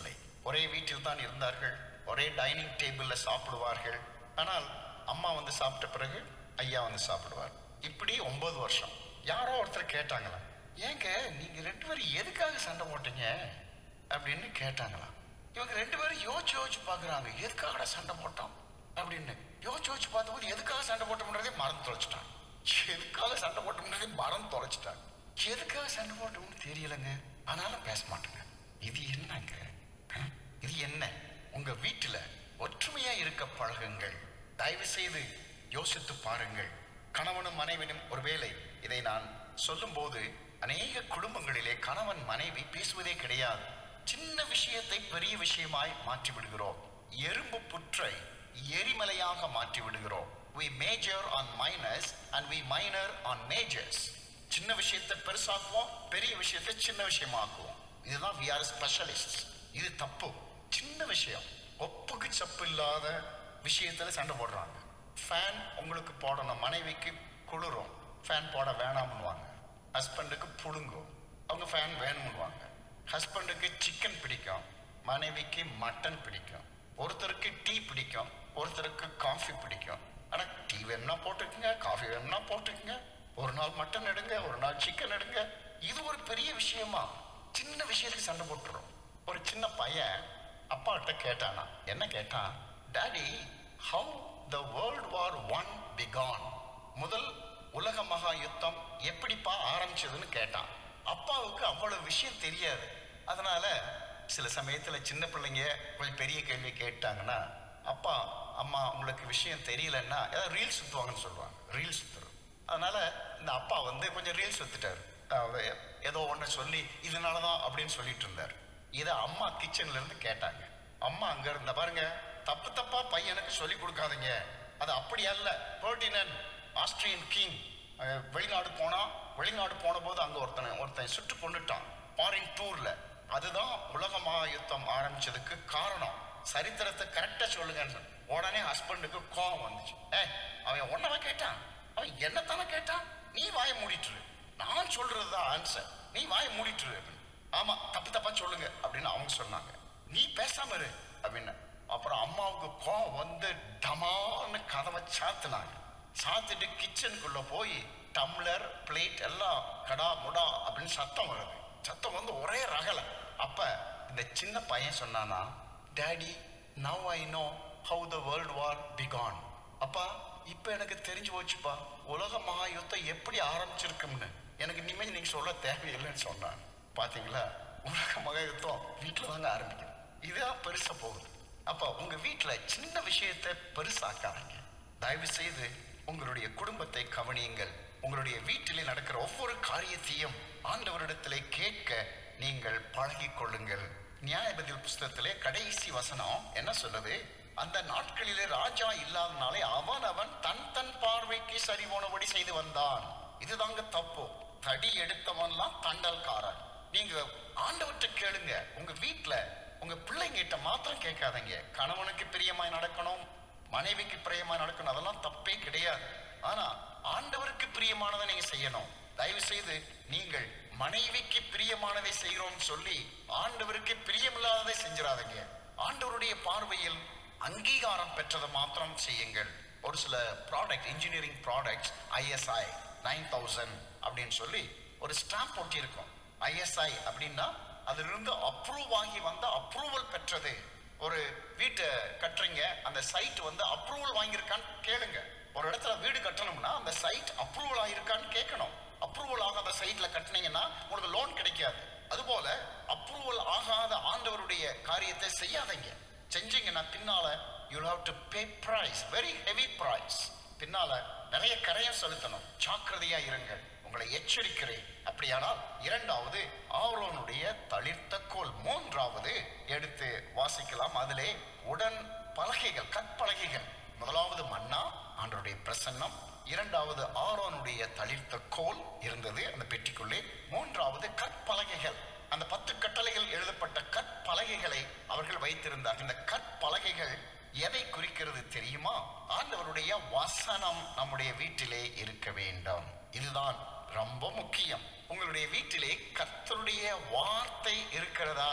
ஒரே வீட்டில் தான் இருந்தார்கள் ஒரே டைனிங் டேபிளில் சாப்பிடுவார்கள் ஆனால் அம்மா வந்து சாப்பிட்ட பிறகு ஐயா வந்து சாப்பிடுவார் இப்படி ஒன்பது வருஷம் யாரோ ஒருத்தர் கேட்டாங்களாம் ஏங்க நீங்க ரெண்டு பேரும் எதுக்காக சண்டை போட்டீங்க அப்படின்னு கேட்டாங்களாம் இவங்க ரெண்டு பேரும் யோசிச்சு யோசிச்சு பார்க்குறாங்க எதுக்காகடா சண்டை போட்டோம் அப்படின்னு யோசிச்சு யோசிச்சு பார்த்தபோது எதுக்காக சண்டை போட்டோம்ன்றதே மறந்து தொலைச்சிட்டாங்க எதுக்காக சண்டை போட்டோம்ன்றதே மறந்து தொலைச்சிட்டாங்க எதுக்காக சண்டை போட்டோம்னு தெரியலங்க ஆனாலும் பேச மாட்டேங்க இது என்னங்க அஹ்? இது என்ன உங்க வீட்டுல ஒற்றுமையா இருக்க பழகுங்கள் தயவு செய்து யோசித்து பாருங்கள் கணவனும் மனைவியும் ஒருவேளை இதை நான் சொல்லும்போது அநேக குடும்பங்களிலே கணவன் மனைவி பேசுவதே கிடையாது சின்ன விஷயத்தை பெரிய விஷயமாய் மாற்றி விடுகிறோம் எறும்பு புற்றை எரிமலையாக மாற்றி விடுகிறோம் we major on minors and we minor on majors சின்ன விஷயத்தை பெருசாக்குவோம் பெரிய விஷயத்தை சின்ன விஷயமாக்குவோம் இதுதான் we are specialists இது தப்பு சின்ன விஷயம் ஒப்புக்கு சப்பு இல்லாத விஷயத்துல சண்டை போடுறாங்க ஃபேன் உங்களுக்கு போடணும் மனைவிக்கு குளிரும் ஃபேன் போட வேணாம்னுவாங்க ஹஸ்பண்டுக்கு புழுங்கும் அவங்க ஃபேன் வேணும்னுவாங்க ஹஸ்பண்டுக்கு சிக்கன் பிடிக்கும் மனைவிக்கு மட்டன் பிடிக்கும் ஒருத்தருக்கு டீ பிடிக்கும் ஒருத்தருக்கு காஃபி பிடிக்கும் ஆனா டீ வேணும்னா போட்டுக்குங்க காஃபி வேணும்னா போட்டுக்குங்க ஒரு நாள் மட்டன் எடுங்க ஒரு நாள் சிக்கன் எடுங்க இது ஒரு பெரிய விஷயமா சின்ன விஷயத்துக்கு சண்டை போட்டுரும் ஒரு சின்ன பையன் அப்பாட்ட கேட்டானா என்ன கேட்டான் daddy how the world war one began முதல் உலக மகா யுத்தம் எப்படிப்பா ஆரம்பிச்சதுன்னு கேட்டான் அப்பாவுக்கு அவ்வளவு விஷயம் தெரியாது அதனால சில சமயத்துல சின்ன பிள்ளைங்க கொஞ்சம் பெரிய கேள்வி கேட்டாங்கன்னா அப்பா அம்மா உங்களுக்கு விஷயம் தெரியலன்னா ஏதாவது ரீல்ஸ் சுத்துவாங்கன்னு சொல்லுவாங்க ரீல்ஸ் சுத்துறது அதனால இந்த அப்பா வந்து கொஞ்சம் ரீல்ஸ் சுத்துட்டாரு அவ- ஏதோ ஒன்று சொல்லி இதனால தான் அப்படின்னு சொல்லிட்டு இருந்தார் இதை அம்மா கிச்சன்ல இருந்து கேட்டாங்க அம்மா அங்க இருந்த பாருங்க தப்பு தப்பா பையனுக்கு சொல்லி கொடுக்காதீங்க அது அப்படி அல்ல பெர்டினன் ஆஸ்திரியன் கிங் வெளிநாடு போனா வெளிநாடு போன போது அங்க ஒருத்தன் ஒருத்தன் சுட்டு கொண்டுட்டான் ஃபாரின் டூர்ல அதுதான் உலக மகா யுத்தம் ஆரம்பிச்சதுக்கு காரணம் சரித்திரத்தை கரெக்டா சொல்லுங்கன்னு சொன்ன. உடனே ஹஸ்பண்டுக்கு கோவம் வந்துச்சு ஏய் அவன் ஒன்னவன் கேட்டான் அவன் என்னத்தானே கேட்டான் நீ வாயை மூடிட்டுரு நான் சொல்றதுதான் ஆன்சர் நீ வாயை மூடிட்டுரு அப்படின்னு. ஆமா தப்பு தப்பா சொல்லுங்க அப்படின்னு அவங்க சொன்னாங்க நீ பேசாம இரு அப்படின்னு அப்புறம் அம்மாவுக்கு கோவம் வந்து டமான்னு கதவை சாத்துனாங்க சாத்திட்டு கிச்சனுக்குள்ள போய் டம்ளர் பிளேட் எல்லாம் கடா முடா அப்படின்னு சத்தம் வருது சத்தம் வந்து ஒரே ரகல அப்ப இந்த சின்ன பையன் சொன்னானா daddy now I know how the world war began அப்பா இப்ப எனக்கு தெரிஞ்சு போச்சுப்பா உலக மகா யுத்தம் எப்படி ஆரம்பிச்சிருக்கும்னு எனக்கு இனிமேல் நீங்க சொல்ல தேவையில்லைன்னு சொன்னான் பாத்தீங்களா உலக மகா யுத்தம் வீட்டுல தாங்க ஆரம்பிக்கும் இதுதான் பெருசா போகுது அப்ப உங்க வீட்டுல சின்ன விஷயத்தை பெருசாக்காதீங்க தயவு செய்து உங்களுடைய குடும்பத்தை கவனியுங்கள் உங்களுடைய வீட்டிலே நடக்கிற ஒவ்வொரு காரியத்தையும் ஆண்டவரிடத்திலே கேட்க நீங்கள் பழகிக் கொள்ளுங்கள் நியாயபதில் புஸ்தகத்திலே கடைசி வசனம் என்ன சொல்லுது அந்த நாட்களிலே ராஜா இல்லாதனாலே அவன் அவன் தன் தன் பார்வைக்கு சரி போனபடி செய்து வந்தான் இதுதாங்க தப்பு தடி எடுத்தவன்லாம் தண்டல்காரன் நீங்க ஆண்டவர்கிட்ட கேளுங்க உங்க வீட்ல உங்க பிள்ளைங்கிட்ட மாத்திரம் கேட்காதீங்க கணவனுக்கு பிரியமாய் நடக்கணும் மனைவிக்கு பிரியமாய் நடக்கணும் அதெல்லாம் தப்பே கிடையாது ஆனா ஆண்டவருக்கு பிரியமானதை நீங்க செய்யணும் தயவு செய்து நீங்கள் மனைவிக்கு பிரியமானதை செய்கிறோம் சொல்லி ஆண்டவருக்கு பிரியமில்லாததை செஞ்சிடாதீங்க ஆண்டவருடைய பார்வையில் அங்கீகாரம் பெற்றதை மாத்திரம் செய்யுங்கள் ஒரு சில product engineering products ISI nine thousand அப்படின்னு சொல்லி ஒரு ஸ்டாம்ப் ஒட்டி இருக்கும் ஐஎஸ்ஐ அப்படின்னா அதிலிருந்து அப்ரூவ் ஆகி வந்த அப்ரூவல் பெற்றது ஒரு வீட்டை கட்டுறீங்க அந்த சைட் வந்து அப்ரூவல் வாங்கியிருக்கான்னு கேளுங்க ஒரு இடத்துல வீடு கட்டணும்னா அந்த சைட் அப்ரூவல் ஆகிருக்கான்னு கேட்கணும் அப்ரூவல் ஆகாத சைட்ல கட்டினீங்கன்னா உங்களுக்கு லோன் கிடைக்காது அதுபோல அப்ரூவல் ஆகாத ஆண்டவருடைய காரியத்தை செய்யாதீங்க செஞ்சீங்கன்னா பின்னால you have to pay price very heavy price பின்னால நிறைய கரையம் செலுத்தணும் ஜாக்கிரதையா இருங்கள் உங்களை எச்சரிக்கிறேன் அப்படியானால் இரண்டாவது ஆரோனுடைய தளிர்த்த கோல் மூன்றாவது எடுத்து வாசிக்கலாம் அதிலே உடன் பலகைகள் கற்பலகைகள் முதலாவது மன்னா ஆண்டருடைய பிரசன்னம் இரண்டாவது ஆரோனுடைய தளிர்த்த கோல் இருந்தது அந்த பெட்டிக்குள்ளே மூன்றாவது கற்பலகைகள் அந்த பத்து கட்டளைகள் எழுதப்பட்ட கற்பலகைகளை அவர்கள் வைத்திருந்தார்கள் இந்த கற்பலகைகள் எதை குறிக்கிறது தெரியுமா ஆண்டவருடைய வசனம் நம்முடைய வீட்டிலே இருக்க வேண்டும் இதுதான் ரொம்ப முக்கியம் உங்களுடைய வீட்டிலே கர்த்தருடைய வார்த்தை இருக்கிறதா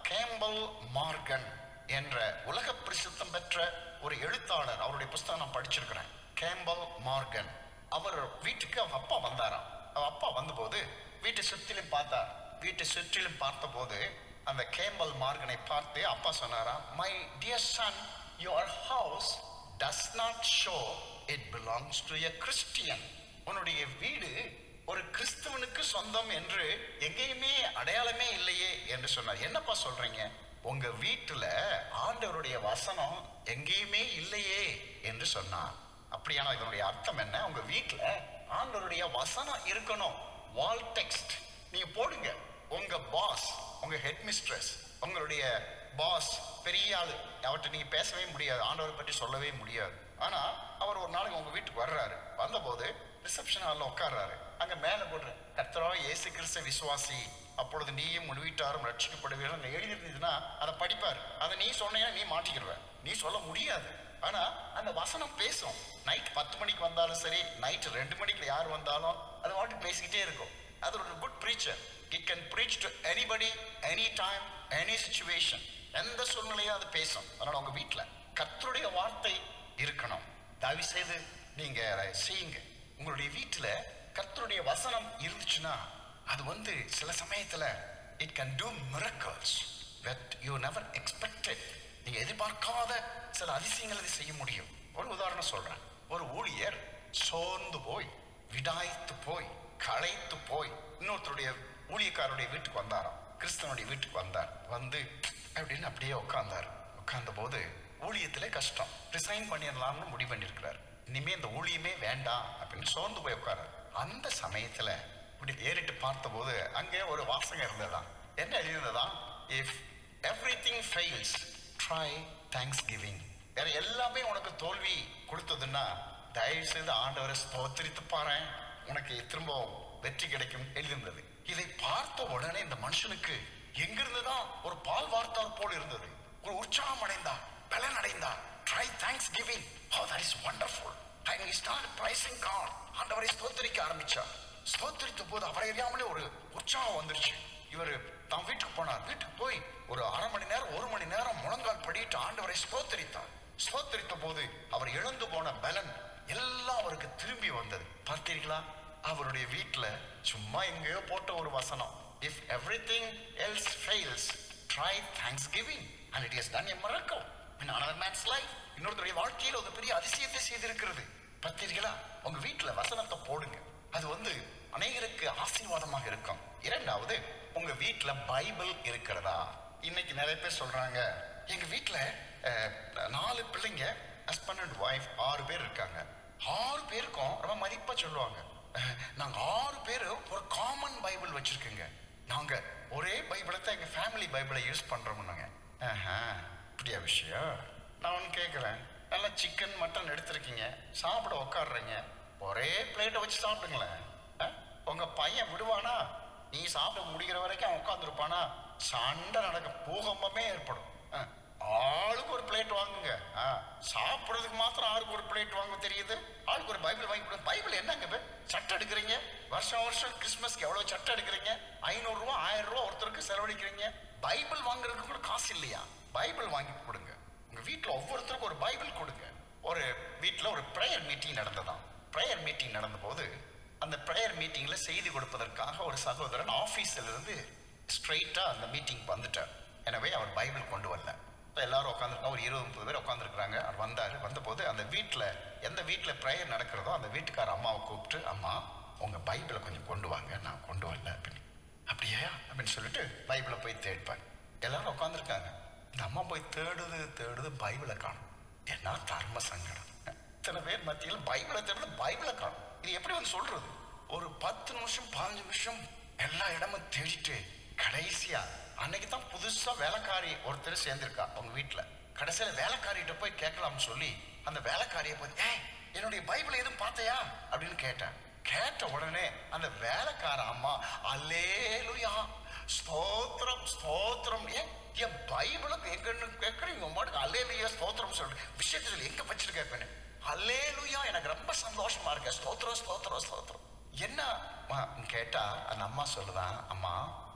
கேம்பல் மார்கன் என்ற உலக பிரசித்தம் பெற்ற ஒரு எழுத்தாளர் அவருடைய புஸ்தகம் நான் படிச்சிருக்கிறேன் கேம்பல் மார்கன் அவர் வீட்டுக்கு அவங்க அப்பா வந்தாராம் அவ அப்பா வந்தபோது வீட்டை சுற்றிலும் பார்த்தார் வீட்டை சுற்றிலும் பார்த்தபோது அந்த கேம்பல் மார்கனை பார்த்து அப்பா சொன்னாராம் my dear son your house does not show it belongs to a Christian உன்னுடைய வீடு ஒரு கிறிஸ்துவனுக்கு சொந்தம் என்று எங்கேயுமே அடையாளமே இல்லையே என்று சொன்னார் என்னப்பா சொல்றீங்க உங்க வீட்டுல ஆண்டவருடைய வசனம் எங்கேயுமே இல்லையே என்று சொன்னார் அப்படியான இதனுடைய அர்த்தம் என்ன உங்க வீட்டுல ஆண்டவருடைய வசனம் இருக்கணும் வால் டெக்ஸ்ட் நீங்க போடுங்க உங்க பாஸ் உங்க ஹெட் மிஸ்ட்ரஸ் உங்களுடைய பாஸ் பெரிய ஆளு அவர்கிட்ட நீங்க பேசவே முடியாது ஆண்டவரை பற்றி சொல்லவே முடியாது ஆனா அவர் ஒரு நாளைக்கு உங்க வீட்டுக்கு வர்றாரு வந்தபோது ரிசப்ஷன் ஹாலில் உட்கார்றாரு அங்க மேல போடுற கர்த்தரா இயேசு கிறிஸ்த விசுவாசி அப்பொழுது நீயும் உன் வீட்டாரும் ரட்சிக்கப்படுவீர்கள் அங்க எழுதிருந்ததுன்னா அதை படிப்பார் அதை நீ சொன்னீங்கன்னா நீ மாட்டிக்கிடுவ நீ சொல்ல முடியாது ஆனா அந்த வசனம் பேசும் நைட் பத்து மணிக்கு வந்தாலும் சரி நைட் ரெண்டு மணிக்கு யார் வந்தாலும் அது வாட்டு பேசிக்கிட்டே இருக்கும் அது ஒரு good preacher it can preach to anybody any time any situation எந்த சூழ்நிலையும் அது பேசும் அதனால உங்க வீட்டுல கர்த்தருடைய வார்த்தை இருக்கணும் தயவு செய்து நீங்க அதை செய்யுங்க உங்களுடைய வீட்டுல கர்த்தருடைய வசனம் இருந்துச்சுன்னா அது வந்து சில சமயத்துல it can do miracles that you never expected நீங்க எதிர்பார்க்காத சில அதிசயங்களை இது செய்ய முடியும் ஒரு உதாரணம் சொல்றேன் ஒரு ஊழியர் சோர்ந்து போய் விடாய்த்து போய் களைத்து போய் இன்னொருத்தருடைய ஊழியக்காரருடைய வீட்டுக்கு வந்தாராம் கிறிஸ்தவனுடைய வீட்டுக்கு வந்தார் வந்து அப்படின்னு அப்படியே உட்கார்ந்தார் உட்கார்ந்த போது ஊழியத்திலே கஷ்டம் ரிசைன் பண்ணிடலாம்னு முடிவு பண்ணியிருக்கிறார் இனிமே இந்த ஊழியமே வேண்டாம் அப்படின்னு சோர்ந்து போய் உட்கார்றார் அந்த சமயத்துல இப்படி ஏறிட்டு பார்த்தபோது அங்கே ஒரு வாசகம் இருந்ததாம் என்ன எழுதினதாம் if everything fails try thanksgiving வேற எல்லாமே உனக்கு தோல்வி கொடுத்ததுன்னா தயவு செய்து ஆண்டவரை ஸ்தோத்திரித்து பாரேன் உனக்கு திரும்ப வெற்றி கிடைக்கும் எழுதியிருந்தது இதை பார்த்த உடனே இந்த மனுஷனுக்கு எங்கிருந்துதான் ஒரு பால் வார்த்தார் போல் இருந்தது ஒரு உற்சாகம் அடைந்தான் பலன் அடைந்தான் try thanksgiving oh that is wonderful and he started praising God ஆண்டவரை ஸ்தோத்திரிக்க ஆரம்பிச்சார் ஸ்தோத்திரித்த போது அவரை அறியாமலே ஒரு உற்சாகம் வந்துருச்சு இவர் தான் வீட்டுக்கு போனார் வீட்டுக்கு போய் ஒரு அரை மணி நேரம் ஒரு மணி நேரம் முழங்கால் படிட்டு ஆண்டவரை ஸ்தோத்திரித்தார் ஸ்தோத்திரித்த போது அவர் இழந்து போன பலன் எல்லாம் அவருக்கு திரும்பி வந்தது பார்த்தீர்களா அவருடைய வீட்டுல சும்மா எங்கேயோ போட்ட ஒரு வசனம் if everything else fails try thanksgiving and it is done a miracle in another man's life இன்னொருத்தருடைய வாழ்க்கையில் ஒரு பெரிய அதிசயத்தை செய்திருக்கிறது பார்த்தீர்களா உங்க வீட்டுல வசனத்தை போடுங்க அது வந்து அநேகருக்கு ஆசீர்வாதமாக இருக்கும் இரண்டாவது உங்க வீட்டுல பைபிள் இருக்கிறதா இன்னைக்கு நிறைய பேர் சொல்றாங்க எங்க வீட்டுல அஹ், நாலு பிள்ளைங்க ஹஸ்பண்ட் அண்ட் ஒய்ஃப் ஆறு பேர் இருக்காங்க ஆறு பேருக்கும் ரொம்ப மதிப்பா சொல்லுவாங்க அஹ், நாங்க ஆறு பேரும் ஒரு காமன் பைபிள் வச்சிருக்கோங்க நாங்க ஒரே பைபிளை தான் எங்க ஃபேமிலி பைபிளை யூஸ் பண்றோம்னாங்க ஆஹா, இப்படியா விஷயம் நான் ஒன்று கேட்குறேன் நல்லா சிக்கன் மட்டன் எடுத்திருக்கீங்க சாப்பிட உட்காடுறீங்க ஒரே பிளேட்டை வச்சு சாப்பிடுங்களேன் ஆ? உங்க பையன் விடுவானா நீ சாப்பிட முடிகிற வரைக்கும் அவன் உட்காந்துருப்பானா சண்டை நடக்கும் பூகம்பமே ஏற்படும் ஆ. ஆளுக்கு ஒரு பிளேட் வாங்குங்க ஆ. சாப்பிடுறதுக்கு மாத்திரம் ஆளுக்கு ஒரு பிளேட் வாங்க தெரியுது ஆளுக்கு ஒரு பைபிள் வாங்கி கொடுங்க பைபிள் என்னங்க இது? சட்டை எடுக்கிறீங்க வருஷம் வருஷம் கிறிஸ்மஸ்க்கு எவ்வளவு சட்டை எடுக்கிறீங்க ஐநூறு ரூபா ஆயிரம் ரூபா ஒருத்தருக்கு செலவழிக்கிறீங்க பைபிள் வாங்குறதுக்கு கூட காசு இல்லையா பைபிள் வாங்கி கொடுங்க உங்க வீட்டுல ஒவ்வொருத்தருக்கும் ஒரு பைபிள் கொடுங்க ஒரு வீட்டுல ஒரு ப்ரேயர் மீட்டிங் நடந்ததாம் ப்ரேயர் மீட்டிங் நடந்தபோது அந்த ப்ரேயர் மீட்டிங்ல செய்தி கொடுப்பதற்காக ஒரு சகோதரன் ஆபீஸ்ல இருந்து ஸ்ட்ரெயிட்டா அந்த மீட்டிங் வந்துட்டார் எனவே அவர் பைபிள் கொண்டு வரல இப்ப எல்லாரும் உட்காந்துருக்காங்க ஒரு இருபது முப்பது பேர் உட்காந்துருக்காங்க அவர் வந்தாரு வந்தபோது அந்த வீட்டுல எந்த வீட்டுல ப்ரேயர் நடக்கிறதோ அந்த வீட்டுக்கார அம்மாவை கூப்பிட்டு அம்மா உங்க பைபிளை கொஞ்சம் கொண்டு வாங்க நான் கொண்டு வரல அப்படின்னு அப்படியா அப்படின்னு சொல்லிட்டு பைபிளை போய் தேடிப்பாங்க எல்லாரும் உட்காந்துருக்காங்க இந்த அம்மா போய் தேடுது தேடுது பைபிளை காணும் என்ன தர்ம சங்கடம் இத்தனை பேர் மத்தியில் பைபிளை தேடுது பைபிளை காணும் இது எப்படி வந்து சொல்றது ஒரு பத்து நிமிஷம் பதினஞ்சு நிமிஷம் எல்லா இடமும் தேடிட்டு கடைசியா அன்னைக்கு தான் புதுசா வேலைக்காரி ஒருத்தர் சேர்ந்திருக்கா அவங்க வீட்டுல கடைசியில வேலைக்காரிகிட்ட போய் கேட்கலாம்னு சொல்லி அந்த வேலைக்காரியை போய் ஏய் என்னுடைய பைபிள் எதுவும் பார்த்தையா அப்படின்னு கேட்டேன் கேட்ட உடனே அந்த வேலைக்கார அம்மா அல்லேலுயா ஸ்தோத்திரம் ஸ்தோத்திரம் ஏன் என் பைபிளுக்கு எங்கன்னு கேட்கறீங்க உங்க மாட்டுக்கு அல்லேலுயா ஸ்தோத்திரம் சொல்றேன் விஷயத்தை சொல்லி எங்க வச்சிருக்கேன் அல்லேலுயா எனக்கு ரொம்ப சந்தோஷமா இருக்கு ஸ்தோத்திரம் ஸ்தோத்திரம் ஸ்தோத்திரம் என்ன அம்மா, கேட்டா அந்த அம்மா சொல்லுதான் அம்மா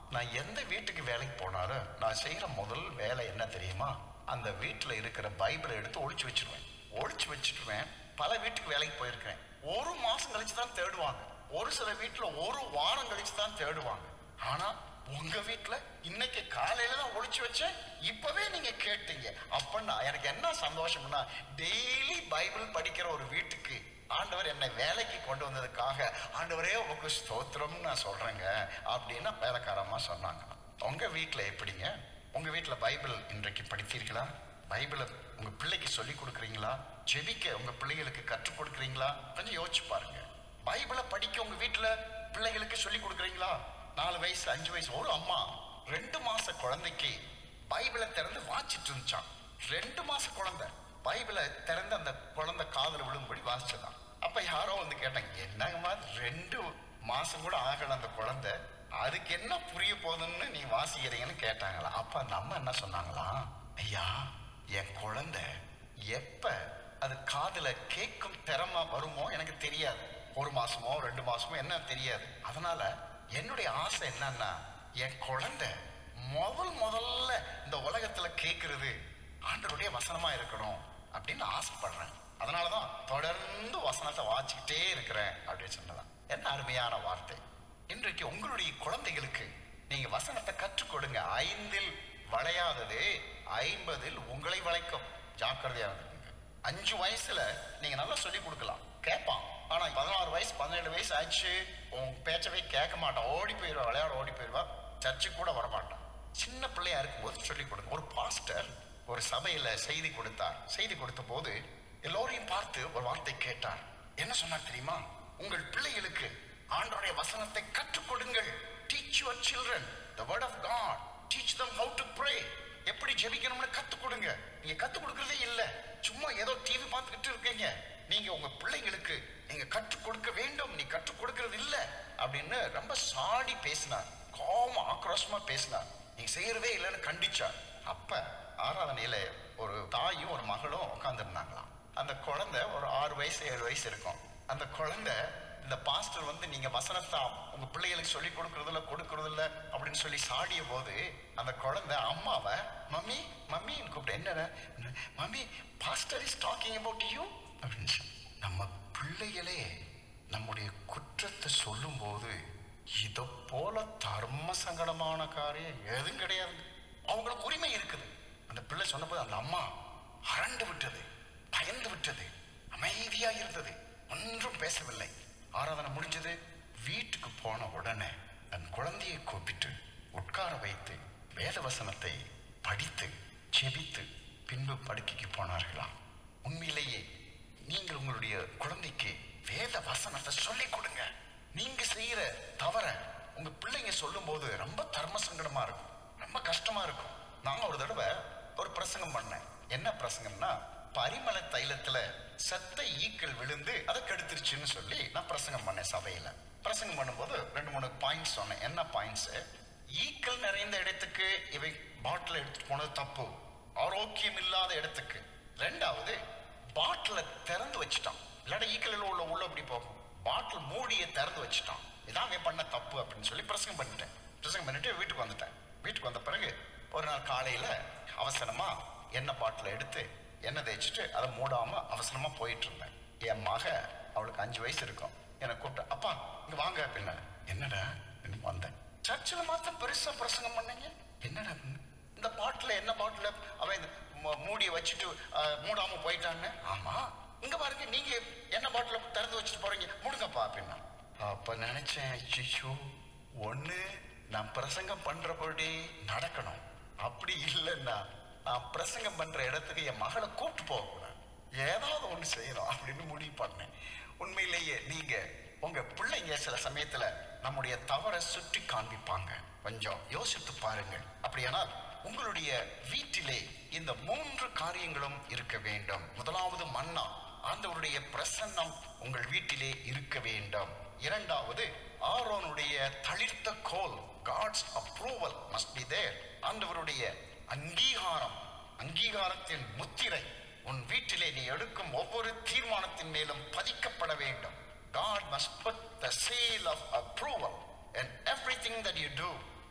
நான் எந்த வீட்டுக்கு வேலைக்கு போனாலும் நான் செய்யற முதல் வேலை என்ன தெரியுமா அந்த வீட்டுல இருக்கிற பைபிளை எடுத்து ஒளிச்சு வச்சிருவேன் ஒளிச்சு வச்சிருவேன் பல வீட்டுக்கு வேலைக்கு போயிருக்கேன் ஒரு மாசம் கழிச்சு தான் தேடுவாங்க ஒரு சில வீட்டுல ஒரு வாரம் கழிச்சு தான் தேடுவாங்க ஆனா உங்க வீட்டுல இன்னைக்கு காலையில தான் ஒளிச்சு வச்சேன் இப்பவே நீங்க கேட்டீங்க அப்பன்னா எனக்கு என்ன சந்தோஷம்னா டெய்லி பைபிள் படிக்கிற ஒரு வீட்டுக்கு ஆண்டவர் என்னை வேலைக்கு கொண்டு வந்ததுக்காக ஆண்டவரே உங்களுக்கு ஸ்தோத்திரம்னு நான் சொல்றேங்க அப்படின்னு வேலைக்காரம்மா சொன்னாங்க உங்க வீட்டுல எப்படிங்க உங்க வீட்டுல பைபிள் இன்றைக்கு படித்தீர்களா பைபிளை உங்க பிள்ளைக்கு சொல்லி கொடுக்குறீங்களா ஜெபிக்க உங்க பிள்ளைகளுக்கு கற்றுக் கொடுக்குறீங்களா கொஞ்சம் யோசிச்சு பாருங்க பைபிளை படிக்க உங்க வீட்டுல பிள்ளைகளுக்கு சொல்லி கொடுக்குறீங்களா நாலு வயசு அஞ்சு வயசு ஒரு அம்மா ரெண்டு மாச குழந்தைக்கு பைபிளை திறந்து வாசிச்சுட்டு இருந்துச்சான் ரெண்டு மாச குழந்தை பைபிளை திறந்து அந்த குழந்தை காதுல விழும்படி வாசிச்சதான் அப்ப யாரோ வந்து கேட்டாங்க என்னங்கம்மா ரெண்டு மாசம் கூட ஆகல அந்த குழந்தை அதுக்கு என்ன புரிய போகுதுன்னு நீ வாசிக்கிறீங்கன்னு கேட்டாங்களா அப்ப அந்த அம்மா என்ன சொன்னாங்களா ஐயா என் குழந்தை எப்ப அது காதுல கேட்கும் திறமை வருமோ எனக்கு தெரியாது ஒரு மாசமோ ரெண்டு மாசமோ என்ன தெரியாது அதனால என்னுடைய ஆசை என்னன்னா என் குழந்தை முதல் முதல்ல இந்த உலகத்துல கேட்கறது ஆண்டவருடைய வசனமா இருக்கணும் அப்படின்னு ஆசைப்படுறேன் அதனாலதான் தொடர்ந்து வசனத்தை வாசிக்கிட்டே இருக்கிறேன் அப்படின்னு சொன்னதான் என்ன அருமையான வார்த்தை இன்றைக்கு உங்களுடைய குழந்தைகளுக்கு நீங்க வசனத்தை கற்றுக் கொடுங்க ஐந்தில் வளையாதது ஐம்பதில் உங்களை வளைக்கும் ஜாக்கிரதையா இருந்துக்குங்க அஞ்சு வயசுல நீங்க நல்லா சொல்லி கொடுக்கலாம் கேட்பான் ஆனா பதினாறு வயசு பதினேழு வயசு ஆச்சு உன் பேச்சவே கேட்க மாட்டான் ஓடி போயிடுவா விளையாட ஓடி போயிடுவா சர்ச்சுக்கு கூட வரமாட்டான் சின்ன பிள்ளையா இருக்கும்போது சொல்லி கொடுங்க ஒரு பாஸ்டர் ஒரு சபையில செய்தி கொடுத்தார் செய்தி கொடுத்த போது எல்லோரையும் பார்த்து ஒரு வார்த்தை கேட்டார் என்ன சொன்னார் தெரியுமா உங்கள் பிள்ளைகளுக்கு ஆண்டவருடைய வசனத்தை கற்றுக் கொடுங்கள் teach your children the word of God teach them how to pray எப்படி ஜெபிக்கணும்னு கத்துக் கொடுங்க நீங்க கத்துக் கொடுக்கறதே இல்ல சும்மா ஏதோ டிவி பார்த்துக்கிட்டு இருக்கீங்க நீங்க உங்க பிள்ளைங்களுக்கு நீங்க கற்றுக் கொடுக்க வேண்டும் நீ கற்றுக் கொடுக்கறது இல்ல அப்படின்னு ரொம்ப சாடி பேசினார் கோபம் ஆக்ரோஷமா பேசினார் நீங்க செய்யறதே இல்லைன்னு கண்டிச்சார் அப்ப ஆராதனையில ஒரு தாயும் ஒரு மகளும் உட்கார்ந்துருந்தாங்களாம் அந்த குழந்தை ஒரு ஆறு வயசு ஏழு வயசு இருக்கும் அந்த குழந்தை இந்த பாஸ்டர் வந்து நீங்க வசனத்தை உங்க பிள்ளைகளுக்கு சொல்லி கொடுக்கறதில்ல கொடுக்கறதில்ல அப்படின்னு சொல்லி சாடிய போது அந்த குழந்தை அம்மாவை மம்மி மம்மின்னு கூப்பிட்டு என்னடா mummy pastor is talking about you அப்படின்னு சொல்லி. நம்ம பிள்ளைகளே நம்முடைய குற்றத்தை சொல்லும்போது இதை போல தர்ம சங்கடமான காரியம் எதுவும் கிடையாது அவங்களுக்கு உரிமை இருக்குது அந்த பிள்ளை சொன்னபோது அந்த அம்மா அரண்டு விட்டது பயந்து விட்டது அமைதியா இருந்தது ஒன்றும் பேசவில்லை ஆராதனை முடிஞ்சது வீட்டுக்கு போன உடனே தன் குழந்தையை கூப்பிட்டு உட்கார வைத்து வேத வசனத்தை படித்து செபித்து பின்பு படுக்கைக்கு போனார்களாம் உண்மையிலேயே நீங்கள் உங்களுடைய குழந்தைக்கு வேத வசனத்தை சொல்லிக் கொடுங்க நீங்க செய்யற தவற உங்க பிள்ளைங்க சொல்லும்போது ரொம்ப தர்ம சங்கடமா இருக்கும் ரொம்ப கஷ்டமா இருக்கும் நான் ஒரு தடவை ஒரு பிரசங்கம் பண்ணேன் என்ன பிரசங்கம்னா பரிமள தைலத்துல செத்த ஈக்கள் விழுந்து அதை கெடுத்துருச்சுன்னு சொல்லி நான் பிரசங்கம் பண்ணேன் சபையில பிரசங்கம் பண்ணும்போது ரெண்டு மூணு பாயிண்ட்ஸ் சொன்னேன் என்ன பாயிண்ட்ஸ் ஈக்கள் நிறைந்த இடத்துக்கு இவை பாட்டில் எடுத்துட்டு போனது தப்பு ஆரோக்கியம் இல்லாத இடத்துக்கு ரெண்டாவது பாட்டில திறந்து வச்சுட்டான் இல்லாட்ட ஈக்கள் உள்ள உள்ள அப்படி போகும் பாட்டில் மூடியை திறந்து வச்சுட்டான் இதான் அவன் பண்ண தப்பு அப்படின்னு சொல்லி பிரசங்கம் பண்ணிட்டேன் பிரசங்கம் பண்ணிட்டு வீட்டுக்கு வந்துட்டேன் வீட்டுக்கு வந்த பிறகு ஒரு நாள் காலையில அவசரமா எண்ணெய் பாட்டில் எடுத்து எண்ணெய் தேய்ச்சிட்டு அதை மூடாம அவசரமா போயிட்டு இருந்தேன் என் மக அவளுக்கு அஞ்சு வயசு இருக்கும் என்னை கூப்பிட்டு அப்பா இங்க வாங்க அப்படின்னா என்னடா அப்படின்னு வந்தேன் சர்ச்சில் மாத்திரம் பெருசா பிரசங்கம் பண்ணீங்க என்னடா அப்படின்னு. இந்த பாட்டில் என்ன பாட்டில் அவன் இந்த மு- மூடியை வச்சுட்டு அஹ், மூடாம போயிட்டான்னு ஆமா இங்க பாருங்க நீங்க என்ன பாட்டில் திறந்து வச்சுட்டு போறீங்க மூடுங்கப்பா அப்படின்னா அப்ப நினைச்சேன் ஐயோ ஒண்ணு நான் பிரசங்கம் பண்றபடி நடக்கணும் அப்படி இல்லைன்னா நான் பிரசங்கம் பண்ற இடத்துக்கு என் மகளை கூப்பிட்டு போகக்கூடாது ஏதாவது ஒண்ணு செய்யணும் அப்படின்னு முடிவு பண்ணேன் உண்மையிலேயே நீங்க உங்க பிள்ளைங்க சில சமயத்துல நம்முடைய தவறை சுற்றி காண்பிப்பாங்க கொஞ்சம் யோசித்து பாருங்கள் அப்படியானால் உங்களுடைய வீட்டிலே இந்த மூன்று காரியங்களும் இருக்க வேண்டும் முதலாவது மன்னா ஆண்டவருடைய பிரசன்னம் உங்கள் வீட்டிலே இருக்க வேண்டும் இரண்டாவது ஆரோனுடைய தளிர்த்த கோல் God's approval must be there ஆண்டவருடைய அங்கீகாரம் அங்கீகாரத்தின் முத்திரை உன் வீட்டிலே நீ எடுக்கும் ஒவ்வொரு தீர்மானத்தின் மேலும் பதிக்கப்பட வேண்டும் God must put the seal of approval in everything that you do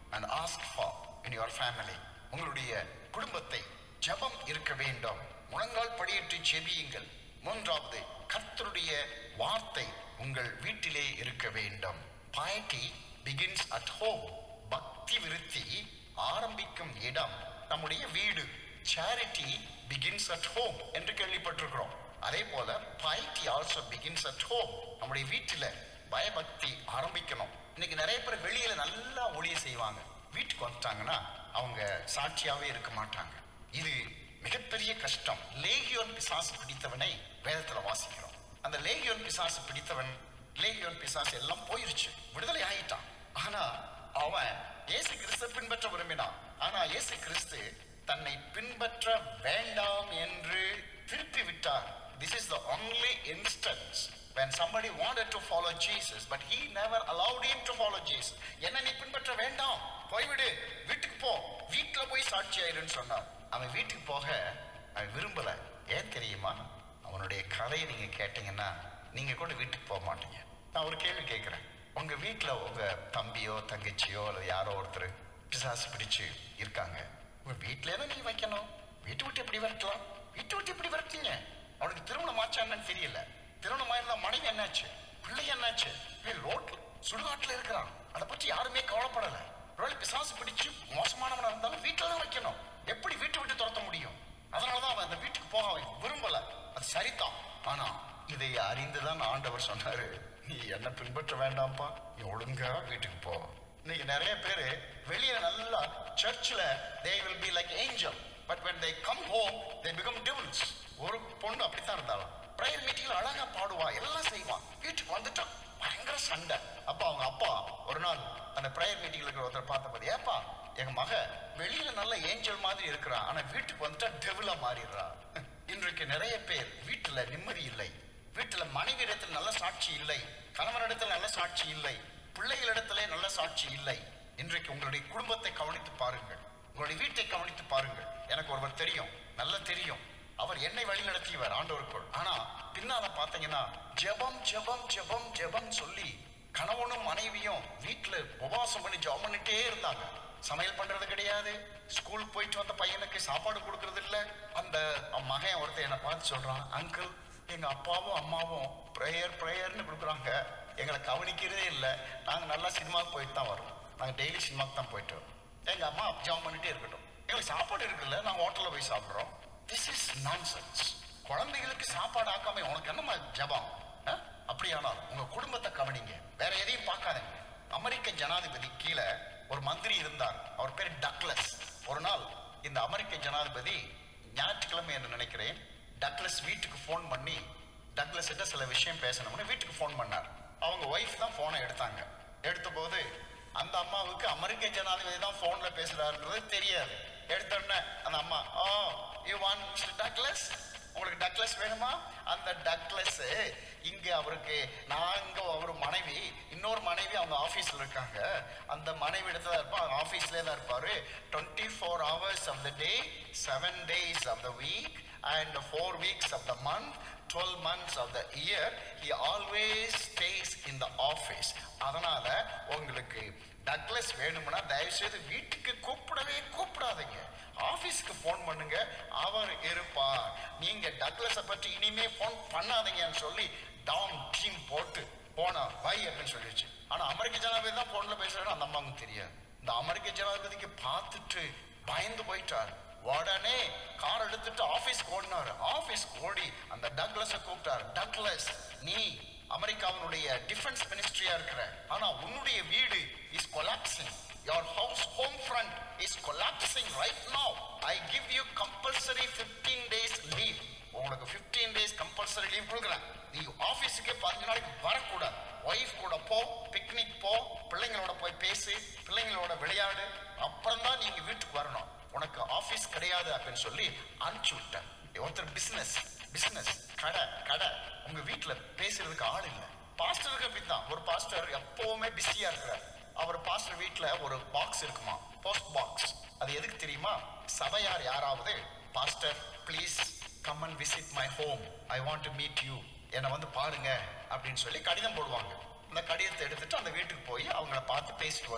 and ask for in your family உங்களுடைய குடும்பத்தை ஜெபம் இருக்க வேண்டும் முழங்கால் படியிட்டு ஜெபியுங்கள் மூன்றாவது கர்த்தருடைய வார்த்தை உங்கள் வீட்டிலே இருக்க வேண்டும் piety begins at home பக்தி விருத்தி ஆரம்பிக்கும் இடம் நம்முடைய வீடு charity begins at home என்று கேள்விப்பட்டிருக்கிறோம் அதே போல piety also begins at home நம்முடைய வீட்டில பயபக்தி ஆரம்பிக்கணும் இன்னைக்கு நிறைய பேர் வெளியில நல்லா ஒளிய செய்வாங்க வீட்டுக்கு வந்துட்டாங்கன்னா அவங்க சாட்சியாவே இருக்க மாட்டாங்க இது மிகப்பெரிய கஷ்டம் லேகியோன் பிசாசு பிடித்தவனை வேதத்துல வாசிக்கிறோம் அந்த லேகியோன் பிசாசு பிடித்தவன் லேகியோன் பிசாசு எல்லாம் போயிருச்சு விடுதலை ஆயிட்டான் ஆனா அவன் இயேசு கிறிஸ்து பின்பற்ற விரும்பினான் ஆனா இயேசு கிறிஸ்து தன்னை பின்பற்ற வேண்டாம் என்று திருப்பி விட்டார் this is the only instance when somebody wanted to follow Jesus but he never allowed him to follow Jesus என்ன நீ பின்பற்ற வேண்டாம் போய்விடு வீட்டுக்கு போ வீட்டுல போய் சாட்சியாயிருன்னு சொன்னார் அவன் வீட்டுக்கு போக அவன் விரும்பல ஏன் தெரியுமா அவனுடைய கதையை நீங்க கேட்டீங்கன்னா நீங்க கூட வீட்டுக்கு போக மாட்டீங்க நான் ஒரு கேள்வி கேட்கிறேன் உங்க வீட்டுல உங்க தம்பியோ தங்கச்சியோ அல்லது யாரோ ஒருத்தர் பிசாசு பிடிச்சு இருக்காங்க உங்க வீட்டுல தான் நீ வைக்கணும் வீட்டு விட்டு எப்படி விரட்டலாம் வீட்டு விட்டு எப்படி விரட்டுங்க அவனுக்கு திருமணம் ஆச்சான்னு தெரியல திருமணம் ஆயிருந்தா மனைவி என்னாச்சு பிள்ளை என்னாச்சு ரோட்ல சுடுகாட்டுல இருக்கிறான் அதை பற்றி யாருமே கவலைப்படல ஒருவேளை பிசாசு பிடிச்சு மோசமானவனா இருந்தாலும் வீட்டுல தான் வைக்கணும் எப்படி வீட்டு விட்டு துரத்த முடியும் அதனாலதான் அவன் அந்த வீட்டுக்கு போக அவன் விரும்பல அது சரிதான் ஆனா இதை அறிந்துதான் ஆண்டவர் சொன்னாரு நீ என்ன பின்பற்ற வேண்டாம்ப்பா நீ ஒழுங்கா வீட்டுக்கு போ இன்னைக்கு நிறைய பேரு வெளியில நல்லா சர்ச்சில் they will be like angel but when they come home they become devils ஒரு பொண்ணு அப்படித்தான் இருந்தாலும் ப்ரேயர் மீட்டிங்ல அழகா பாடுவா எல்லாம் செய்வான் வீட்டுக்கு வந்துட்டா பயங்கர சண்டை அப்ப அவங்க அப்பா ஒரு நாள் அந்த ப்ரேயர் மீட்டிங்ல இருக்கிற ஒருத்தர் பார்த்தபோது ஏப்பா எங்க மக வெளியில நல்ல ஏஞ்சல் மாதிரி இருக்கிறான் ஆனா வீட்டுக்கு வந்துட்டா டெவிலா மாறிடுறா இன்றைக்கு நிறைய பேர் வீட்டுல நிம்மதி இல்லை வீட்டுல மனைவி இடத்துல நல்ல சாட்சி இல்லை கணவனிடத்தில் நல்ல சாட்சி இல்லை பிள்ளைகளிடத்திலே நல்ல சாட்சி இல்லை இன்றைக்கு உங்களுடைய குடும்பத்தை கவனித்து பாருங்கள் உங்களுடைய வீட்டை கவனித்து பாருங்கள் எனக்கு ஒருவர் தெரியும் நல்லா தெரியும் அவர் என்னை வழி நடத்தியவர் ஆண்டவருக்குள் ஆனா பின்னால பாத்தீங்கன்னா ஜெபம் ஜெபம் ஜெபம் ஜெபம் சொல்லி கணவனும் மனைவியும் வீட்டுல உபவாசம் பண்ணி ஜெபம் பண்ணிட்டே இருந்தாங்க சமையல் பண்றது கிடையாது ஸ்கூல் போயிட்டு வந்த பையனுக்கு சாப்பாடு கொடுக்கறது இல்ல அந்த மகன் ஒருத்தன் என்னை பார்த்து சொல்றான் அங்கிள் எங்க அப்பாவும் அம்மாவும் ப்ரேயர் ப்ரேயர்னு கொடுக்குறாங்க எங்களை கவனிக்கிறதே இல்லை நாங்க நல்லா சினிமாவுக்கு போயிட்டு தான் வரோம் நாங்க டெய்லி சினிமாவுக்கு தான் போயிட்டு வரோம் எங்க அம்மா ஜாம் பண்ணிட்டே இருக்கட்டும் எங்களுக்கு சாப்பாடு இருக்குல்ல நான் ஹோட்டல்ல போய் சாப்பிடுறோம் திஸ் இஸ் நான்சென்ஸ் குழந்தைகளுக்கு சாப்பாடு ஆக்காம உனக்கு என்னம்மா ஜபம் அஹ்? அப்படியானால் உங்க குடும்பத்தை கவனிங்க வேற எதையும் பார்க்காதீங்க அமெரிக்க ஜனாதிபதி கீழே ஒரு மந்திரி இருந்தார் அவர் பேர் டக்லஸ் ஒரு நாள் இந்த அமெரிக்க ஜனாதிபதி ஞாயிற்றுக்கிழமை என்று நினைக்கிறேன் டக்லஸ் வீட்டுக்கு ஃபோன் பண்ணி டக்லஸ் கிட்ட சில விஷயம் பேசணும்னு வீட்டுக்கு ஃபோன் பண்ணார் அவங்க ஒய்ஃப் தான் ஃபோனை எடுத்தாங்க எடுத்த போது அந்த அம்மாவுக்கு அமெரிக்க ஜனாதிபதி தான் ஃபோன்ல பேசுறாருன்றது தெரியாது எடுத்த உடனே அந்த அம்மா oh you want mister Douglas உங்களுக்கு டக்லஸ் வேணுமா அந்த டக்லஸ் இங்க அவருக்கு நாங்க அவர் மனைவி இன்னொரு மனைவி அவங்க ஆபீஸ்ல இருக்காங்க அந்த மனைவி இடத்துல தான் இருப்பா ஆபீஸ்ல தான் இருப்பாரு twenty four hours of the day seven days of the week and four weeks of the month twelve months of the year he always stays in the office அதனால உங்களுக்கு டக்லஸ் வேணும்னா தயவு செய்து வீட்டுக்கு கூப்பிடவே கூப்பிடாதீங்க ஆபீஸ்க்கு ஃபோன் பண்ணுங்க அவர் இருப்பார் நீங்க டக்லஸை பற்றி இனிமே ஃபோன் பண்ணாதீங்கன்னு சொல்லி டாம் டீம் போட்டு போனா வை அப்படின்னு சொல்லிடுச்சு ஆனா அமெரிக்க ஜனாதிபதி தான் போன்ல பேசுறாரு அந்த அம்மாவுக்கு தெரியாது இந்த அமெரிக்க ஜனாதிபதிக்கு பார்த்துட்டு பயந்து போயிட்டார் உடனே கார் எடுத்துட்டு ஆபீஸ்க்கு ஓடினாரு ஆபீஸ்க்கு ஓடி அந்த டக்லஸை கூப்பிட்டாரு டக்லஸ் நீ அமெரிக்காவினுடைய டிஃபென்ஸ் மினிஸ்ட்ரியா இருக்கிற ஆனா உன்னுடைய வீடு is collapsing your house home front is collapsing right now i give you compulsory 15 days leave உங்களுக்கு 15 days compulsory leave கொடுக்குறேன் நீ ஆபீஸுக்கு பதினஞ்சு நாளைக்கு வரக்கூடாது ஒய்ஃப் கூட போ பிக்னிக் போ பிள்ளைங்களோட போய் பேசு பிள்ளைங்களோட விளையாடு அப்புறம் தான் நீங்க வீட்டுக்கு வரணும் உனக்கு ஆபீஸ் கிடையாது அப்படின்னு சொல்லி அனுப்பிச்சு விட்டேன் ஒருத்தர் பிசினஸ் பிசினஸ் கடை கடை உங்க வீட்டுல பேசுறதுக்கு ஆள் இல்லை பாஸ்டருக்கு அப்படித்தான் ஒரு பாஸ்டர் எப்பவுமே பிஸியா இருக்கிறார் அவர் பாஸ்டர் வீட்ல ஒரு பாக்ஸ் இருக்குமா போஸ்ட் பாக்ஸ் அது எதுக்கு தெரியுமா சபையார் யாராவது pastor please come and visit my home I want to meet you என்னை வந்து பாருங்க அப்படின்னு சொல்லி கடிதம் போடுவாங்க அந்த கடிதத்தை எடுத்துட்டு அந்த வீட்டுக்கு போய் அவங்கள பார்த்து பேசிட்டு வருவார்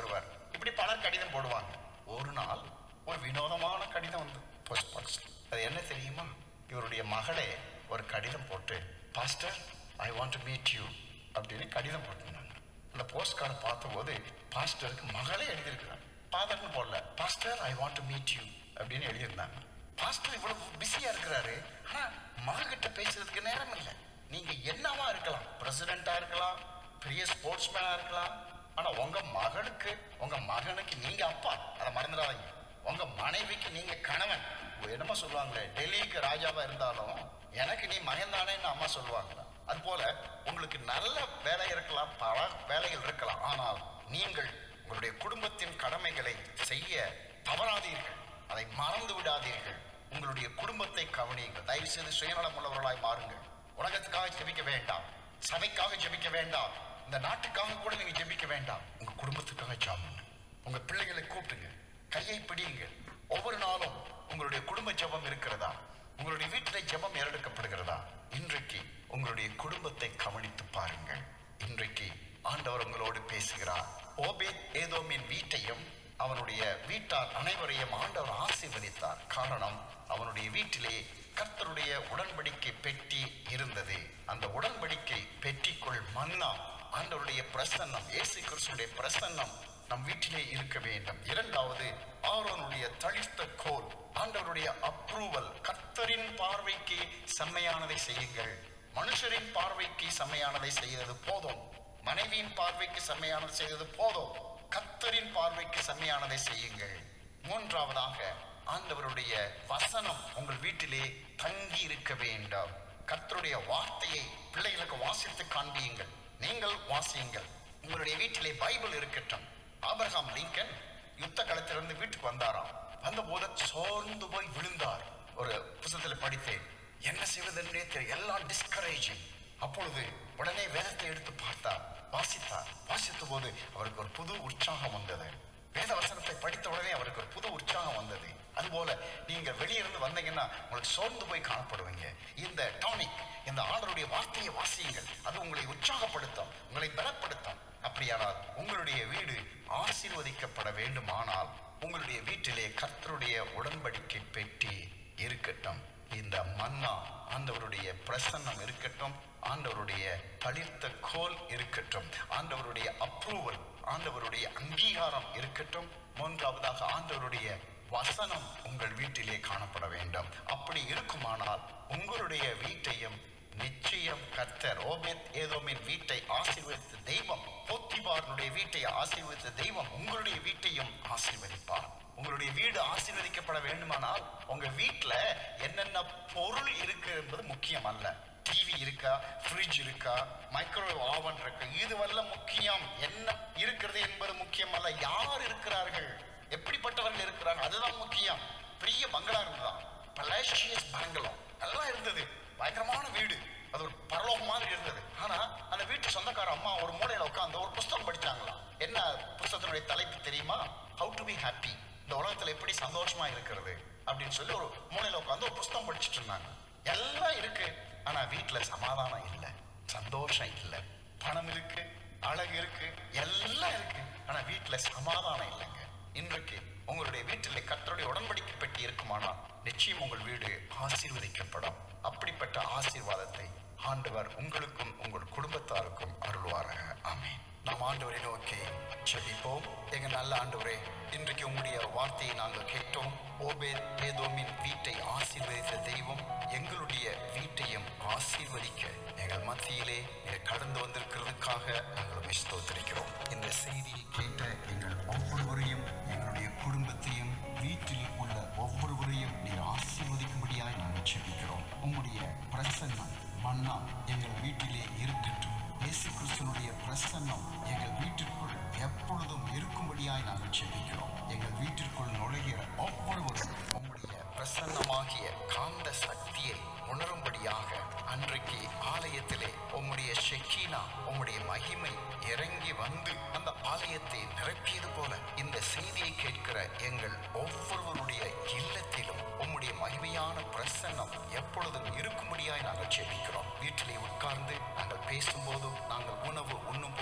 இப்படி பலர் கடிதம் போடுவாங்க ஒரு நாள் ஒரு வினோதமான கடிதம் வந்து போஸ்ட் பாக்ஸ் அது என்ன தெரியுமா இவருடைய மகளே ஒரு கடிதம் போட்டு pastor I want to meet you அப்படின்னு கடிதம் போட்டிருந்தாங்க அந்த போஸ்ட் கார்டை பார்த்தபோது பாஸ்டருக்கு மகளே எழுதியிருக்கிறாங்க ஃபாதர்னு போடல pastor I want to meet you அப்படின்னு எழுதியிருந்தாங்க பாஸ்டர் இவ்வளவு பிஸியா இருக்கிறாரு ஆனா மககிட்ட பேசுறதுக்கு நேரம் இல்லை நீங்க என்னவா இருக்கலாம் பிரசிடென்ட்டா இருக்கலாம் பெரிய ஸ்போர்ட்ஸ்மேனா இருக்கலாம் ஆனா உங்க மகளுக்கு உங்க மகனுக்கு நீங்க அப்பா அதை மறந்துடாதீங்க உங்க மனைவிக்கு நீங்க கணவன் என்னமோ சொல்லுவாங்களே டெல்லிக்கு ராஜாவா இருந்தாலும் எனக்கு நீ மகன் தானேன்னு அம்மா சொல்லுவாங்க அது போல உங்களுக்கு நல்ல வேலை இருக்கலாம் பல வேலைகள் இருக்கலாம் ஆனால் நீங்கள் உங்களுடைய குடும்பத்தின் கடமைகளை செய்ய தவறாதீர்கள் அதை மறந்து விடாதீர்கள் உங்களுடைய குடும்பத்தை கவனியுங்கள் தயவு செய்து சுயநலம் உள்ளவர்களாய் மாறுங்கள் உலகத்துக்காக ஜெபிக்க வேண்டாம் சபைக்காக ஜெபிக்க வேண்டாம் இந்த நாட்டுக்காக கூட நீங்க ஜெபிக்க வேண்டாம் உங்க குடும்பத்துக்காக ஜாமுங்க உங்க பிள்ளைகளை கூப்பிட்டுங்க கையை பிடியுங்கள் ஒவ்வொரு நாளும் உங்களுடைய குடும்ப ஜெபம் இருக்கிறதா உங்களுடைய வீட்டில் ஜெபம் ஏறெடுக்கப்படுகிறதா இன்றைக்கு உங்களுடைய குடும்பத்தை கவனித்து பாருங்கள் இன்றைக்கு ஆண்டவர் உங்களோடு பேசுகிறார் ஓபேத் ஏதோமின் வீட்டையும் அவனுடைய வீட்டார் அனைவரையும் ஆண்டவர் ஆசீர்வதித்தார் காரணம் அவனுடைய வீட்டிலே கர்த்தருடைய உடன்படிக்கை பெட்டி இருந்தது அந்த உடன்படிக்கை பெட்டிக்குள் மன்னா ஆண்டவருடைய பிரசன்னம் இயேசு கிறிஸ்துடைய பிரசன்னம் நம் வீட்டிலே இருக்க வேண்டும் இரண்டாவது ஆரோனுடைய தளிர்த்த கோல் ஆண்டவருடைய அப்ரூவல் கர்த்தரின் பார்வைக்கு செம்மையானதை செய்யுங்கள் மனுஷரின் பார்வைக்கு செம்மையானதை செய்தது போதும் மனைவியின் பார்வைக்கு செம்மையானதை செய்தது போதும் கர்த்தரின் பார்வைக்கு செம்மையானதை செய்யுங்கள் மூன்றாவதாக ஆண்டவருடைய வசனம் உங்கள் வீட்டிலே தங்கி இருக்க வேண்டாம் கர்த்தருடைய வார்த்தையை பிள்ளைகளுக்கு வாசித்து காண்பியுங்கள் நீங்கள் வாசியுங்கள் உங்களுடைய வீட்டிலே பைபிள் இருக்கட்டும் ஆபிரகாம் லிங்கன் யுத்த களத்திலிருந்து வீட்டுக்கு வந்தாராம் வந்தபோது சோர்ந்து போய் விழுந்தார் ஒரு புத்தகத்தில் படித்தேன் என்ன செய்வதென்றே தெரிய எல்லாம் டிஸ்கரேஜிங் அப்பொழுது உடனே வேதத்தை எடுத்து பார்த்தார் வாசித்தார் வாசித்த போது அவருக்கு ஒரு புது உற்சாகம் வந்தது வேத வசனத்தை படித்த உடனே அவருக்கு ஒரு புது உற்சாகம் வந்தது அதுபோல நீங்க வெளியிருந்து வந்தீங்கன்னா உங்களுக்கு சோர்ந்து போய் காணப்படுவீங்க இந்த டானிக் இந்த ஆண்டருடைய வார்த்தையை வாசியுங்கள் அது உங்களை உற்சாகப்படுத்தும் உங்களை பலப்படுத்தும் அப்படியானால் உங்களுடைய வீடு ஆசீர்வதிக்கப்பட வேண்டுமானால் உங்களுடைய வீட்டிலே கர்த்தருடைய உடன்படிக்கை பெட்டி இருக்கட்டும் இந்த மன்னா ஆண்டவருடைய பிரசன்னம் இருக்கட்டும் ஆண்டவருடைய தளிர்த்த கோல் இருக்கட்டும் ஆண்டவருடைய அப்ரூவல் ஆண்டவருடைய அங்கீகாரம் இருக்கட்டும் மூன்றாவதாக ஆண்டவருடைய வசனம் உங்கள் வீட்டிலே காணப்பட வேண்டும் அப்படி இருக்குமானால் உங்களுடைய வீட்டையும் நிச்சயம் கர்த்தர் ஓபேத் ஏதோமின் வீட்டை ஆசீர்வதித்த தெய்வம் போத்திபாரனுடைய வீட்டை ஆசீர்வதித்த தெய்வம் உங்களுடைய வீட்டையும் ஆசீர்வதிப்பார் உங்களுடைய வீடு ஆசீர்வதிக்கப்பட வேண்டுமானால் உங்க வீட்ல என்னென்ன பொருள் இருக்கு என்பது முக்கியம் அல்ல டிவி இருக்கா ஃப்ரிட்ஜ் இருக்கா மைக்ரோவேவ் ஆவன் இருக்கு இதுவெல்லாம் முக்கியம் என்ன இருக்கிறது என்பது முக்கியம் அல்ல யார் இருக்கிறார்கள் எப்படிப்பட்டவர்கள் இருக்கிறார்கள் அதுதான் முக்கியம் பெரிய பங்களா இருந்ததாம் பலாஷியஸ் பங்களா எல்லாம் இருந்தது பயங்கரமான வீடு அது ஒரு பரலோகம் மாதிரி இருந்தது ஆனா அந்த வீட்டு சொந்தக்கார அம்மா ஒரு மூலையில உட்காந்து ஒரு புஸ்தகம் படிச்சாங்களாம் என்ன புஸ்தகத்தினுடைய தலைப்பு தெரியுமா ஹவு டு பி ஹாப்பி இந்த உலகத்துல எப்படி சந்தோஷமா இருக்கிறது அப்படின்னு சொல்லி ஒரு மூலையில உட்காந்து ஒரு புஸ்தகம் படிச்சுட்டு இருந்தாங்க எல்லாம் இருக்கு ஆனா வீட்டுல சமாதானம் இல்லை சந்தோஷம் இல்லை பணம் இருக்கு அழகு இருக்கு எல்லாம் இருக்கு ஆனா வீட்டுல சமாதானம் இல்லைங்க இன்றைக்கு உங்களுடைய வீட்டில் கர்த்தருடைய உடன்படிக்கை பெட்டி இருக்குமானால் நிச்சயம் உங்கள் வீடு ஆசீர்வதிக்கப்படும் அப்படிப்பட்ட ஆசீர்வாதத்தை ஆண்டவர் உங்களுக்கும் உங்கள் குடும்பத்தாருக்கும் அருள்வாராக ஆமென் நாம் ஆண்டவரை நோக்கி செபிப்போம் எங்க நல்ல ஆண்டவரே இன்றைக்கு உங்களுடைய வார்த்தையை நாங்கள் கேட்டோம் ஓபேத் ஏதோமின் வீட்டை ஆசீர்வதித்த தெய்வம் எங்களுடைய வீட்டையும் ஆசீர்வதிக்க எங்கள் மத்தியிலே நீர் கடந்து வந்திருக்கிறதுக்காக நாங்கள் உம்மை ஸ்தோத்திரிக்கிறோம் இந்த செய்தியை கேட்ட எங்கள் ஒவ்வொருவரையும் எங்களுடைய குடும்பத்தையும் வீட்டில் உள்ள ஒவ்வொருவரையும் நீர் ஆசீர்வதிக்கும்படியாய் நாங்கள் செபிக்கிறோம் உங்களுடைய பிரசன்னம் மன்னா எங்கள் வீட்டிலே இருக்கட்டும் இயேசு கிறிஸ்துனுடைய பிரசன்னம் எங்கள் வீட்டிற்குள் எப்பொழுதும் இருக்கும்படியாய் நாங்கள் செபிக்கிறோம் எங்கள் வீட்டிற்குள் நுழைகிற ஒவ்வொருவரும் உம்முடைய பிரசன்னமாகிய காந்த சக்தியை உணரும்படியாக அன்றைக்கு ஆலயத்திலே உம்முடைய ஷெக்கீனா உம்முடைய மகிமை இறங்கி வந்து அந்த ஆலயத்தை நிரப்பியது போல இந்த செய்தியை கேட்கிற எங்கள் ஒவ்வொருவருடைய இல்லத்திலும் உம்முடைய மகிமையான பிரசன்னம் எப்பொழுதும் இருக்கும்படியாய் நாங்கள் ஜெபிக்கிறோம் வீட்டிலே உட்கார்ந்து நாங்கள் பேசும்போதும் நாங்கள் உணவு உண்ணும் போதும்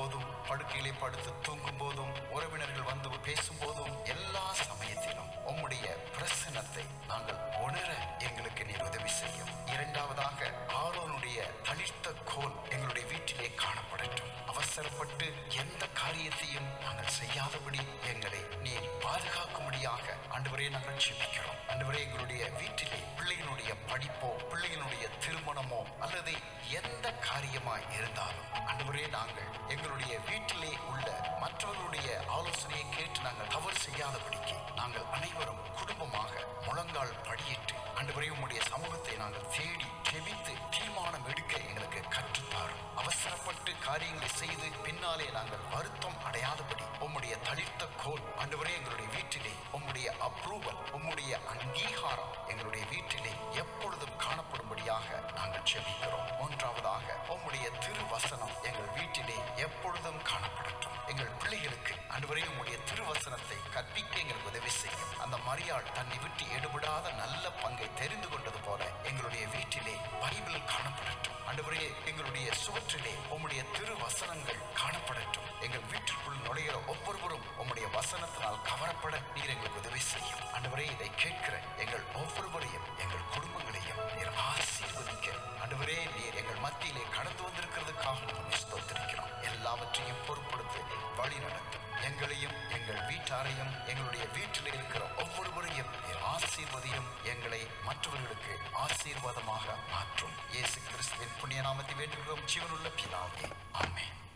படுக்கையிலே படுத்து தூங்கும் போதும் உறவினர்கள் வந்து பேசும் போதும் எல்லா சமயத்திலும் உம்முடைய பிரசன்னத்தை நாங்கள் உணர எங்களுக்கு நீர் உதவி செய்யும் இரண்டாவதாக ஆரோனுடைய தளிர்த்த கோல் எங்களுடைய வீட்டிலே காணப்படட்டும் அவசரப்பட்டு எந்த காரியத்தையும் நாங்கள் செய்யாதபடி எங்களை நீர் பாதுகாக்கும்படியாக ஆண்டவரே நாங்கள் ஜெபிக்கிறோம் ஆண்டவரே எங்களுடைய வீட்டிலே பிள்ளைகளுடைய படிப்போ பிள்ளைகளுடைய திருமணமோ அல்லது எந்த காரியமாய் இருந்தாலும் ஆண்டவரே நாங்கள் எங்களுடைய வீட்டிலே உள்ள மற்றவர்களுடைய ஆலோசனையை கேட்டு நாங்கள் தவறு செய்யாதபடிக்கு நாங்கள் அனைவரும் குடும்பமாக முழங்கால் படியிட்டு ஆண்டவரே உம்முடைய சமூகத்தை நாங்கள் தேடி செபித்து தீர்மானம் எடுக்க எங்களுக்கு கற்றுத்தாரும் அவசரப்பட்டு காரியங்களை செய்து பின்னாலே நாங்கள் வருத்தம் அடையாதபடி உம்முடைய தளிர்த்த கோல் ஆண்டவரே எங்களுடைய வீட்டிலே உம்முடைய அப்ரூவல் உம்முடைய அங்கீகாரம் எங்களுடைய வீட்டிலே எப்பொழுதும் காணப்படும்படியாக நாங்கள் செபிக்கிறோம் மூன்றாவதாக உம்முடைய திருவசனம் எங்கள் வீட்டிலே எப்பொழுதும் காணப்படட்டும் எங்கள் பிள்ளைகளுக்கு ஆண்டவரே உம்முடைய திருவசனத்தை கற்பிக்க எங்களுக்கு உதவி செய்யும் அந்த மரியாள் தன்னை விட்டு எடுபடாத நல்ல பங்கை தெரிந்து கொண்டது போல எங்களுடைய வீட்டிலே பைபிள் காணப்படட்டும் ஆண்டவரே எங்களுடைய சுவற்றிலே உம்முடைய திருவசனங்கள் காணப்படட்டும் எங்கள் வீட்டிற்குள் நுழைகிற ஒவ்வொருவரும் உம்முடைய வசனத்தினால் கவரப்பட நீர் எங்களுக்கு உதவி செய்யும் ஆண்டவரே இதை கேட்கிற எங்கள் ஒவ்வொருவரையும் எங்கள் குடும்பங்களையும் நீர் ஆசீர்வதிக்க ஆண்டவரே நீர் எங்கள் மத்தியிலே கடந்து வந்திருக்கிறதுக்காக நாங்கள் ஸ்தோத்திரிக்கிறோம் எல்லாவற்றையும் பொறுப்படுத்தி வழி நடத்தும் எங்களையும் எங்கள் வீட்டாரையும் எங்களுடைய வீட்டில் இருக்கிற ஒவ்வொருவரையும் நீர் ஆசீர்வதியும் எங்களை மற்றவர்களுக்கு ஆசீர்வாதமாக மாற்றும் இயேசு கிறிஸ்துவின் புண்ணிய நாமத்தை வேண்டுகிறோம் ஜீவனுள்ள பிதாவே ஆமென்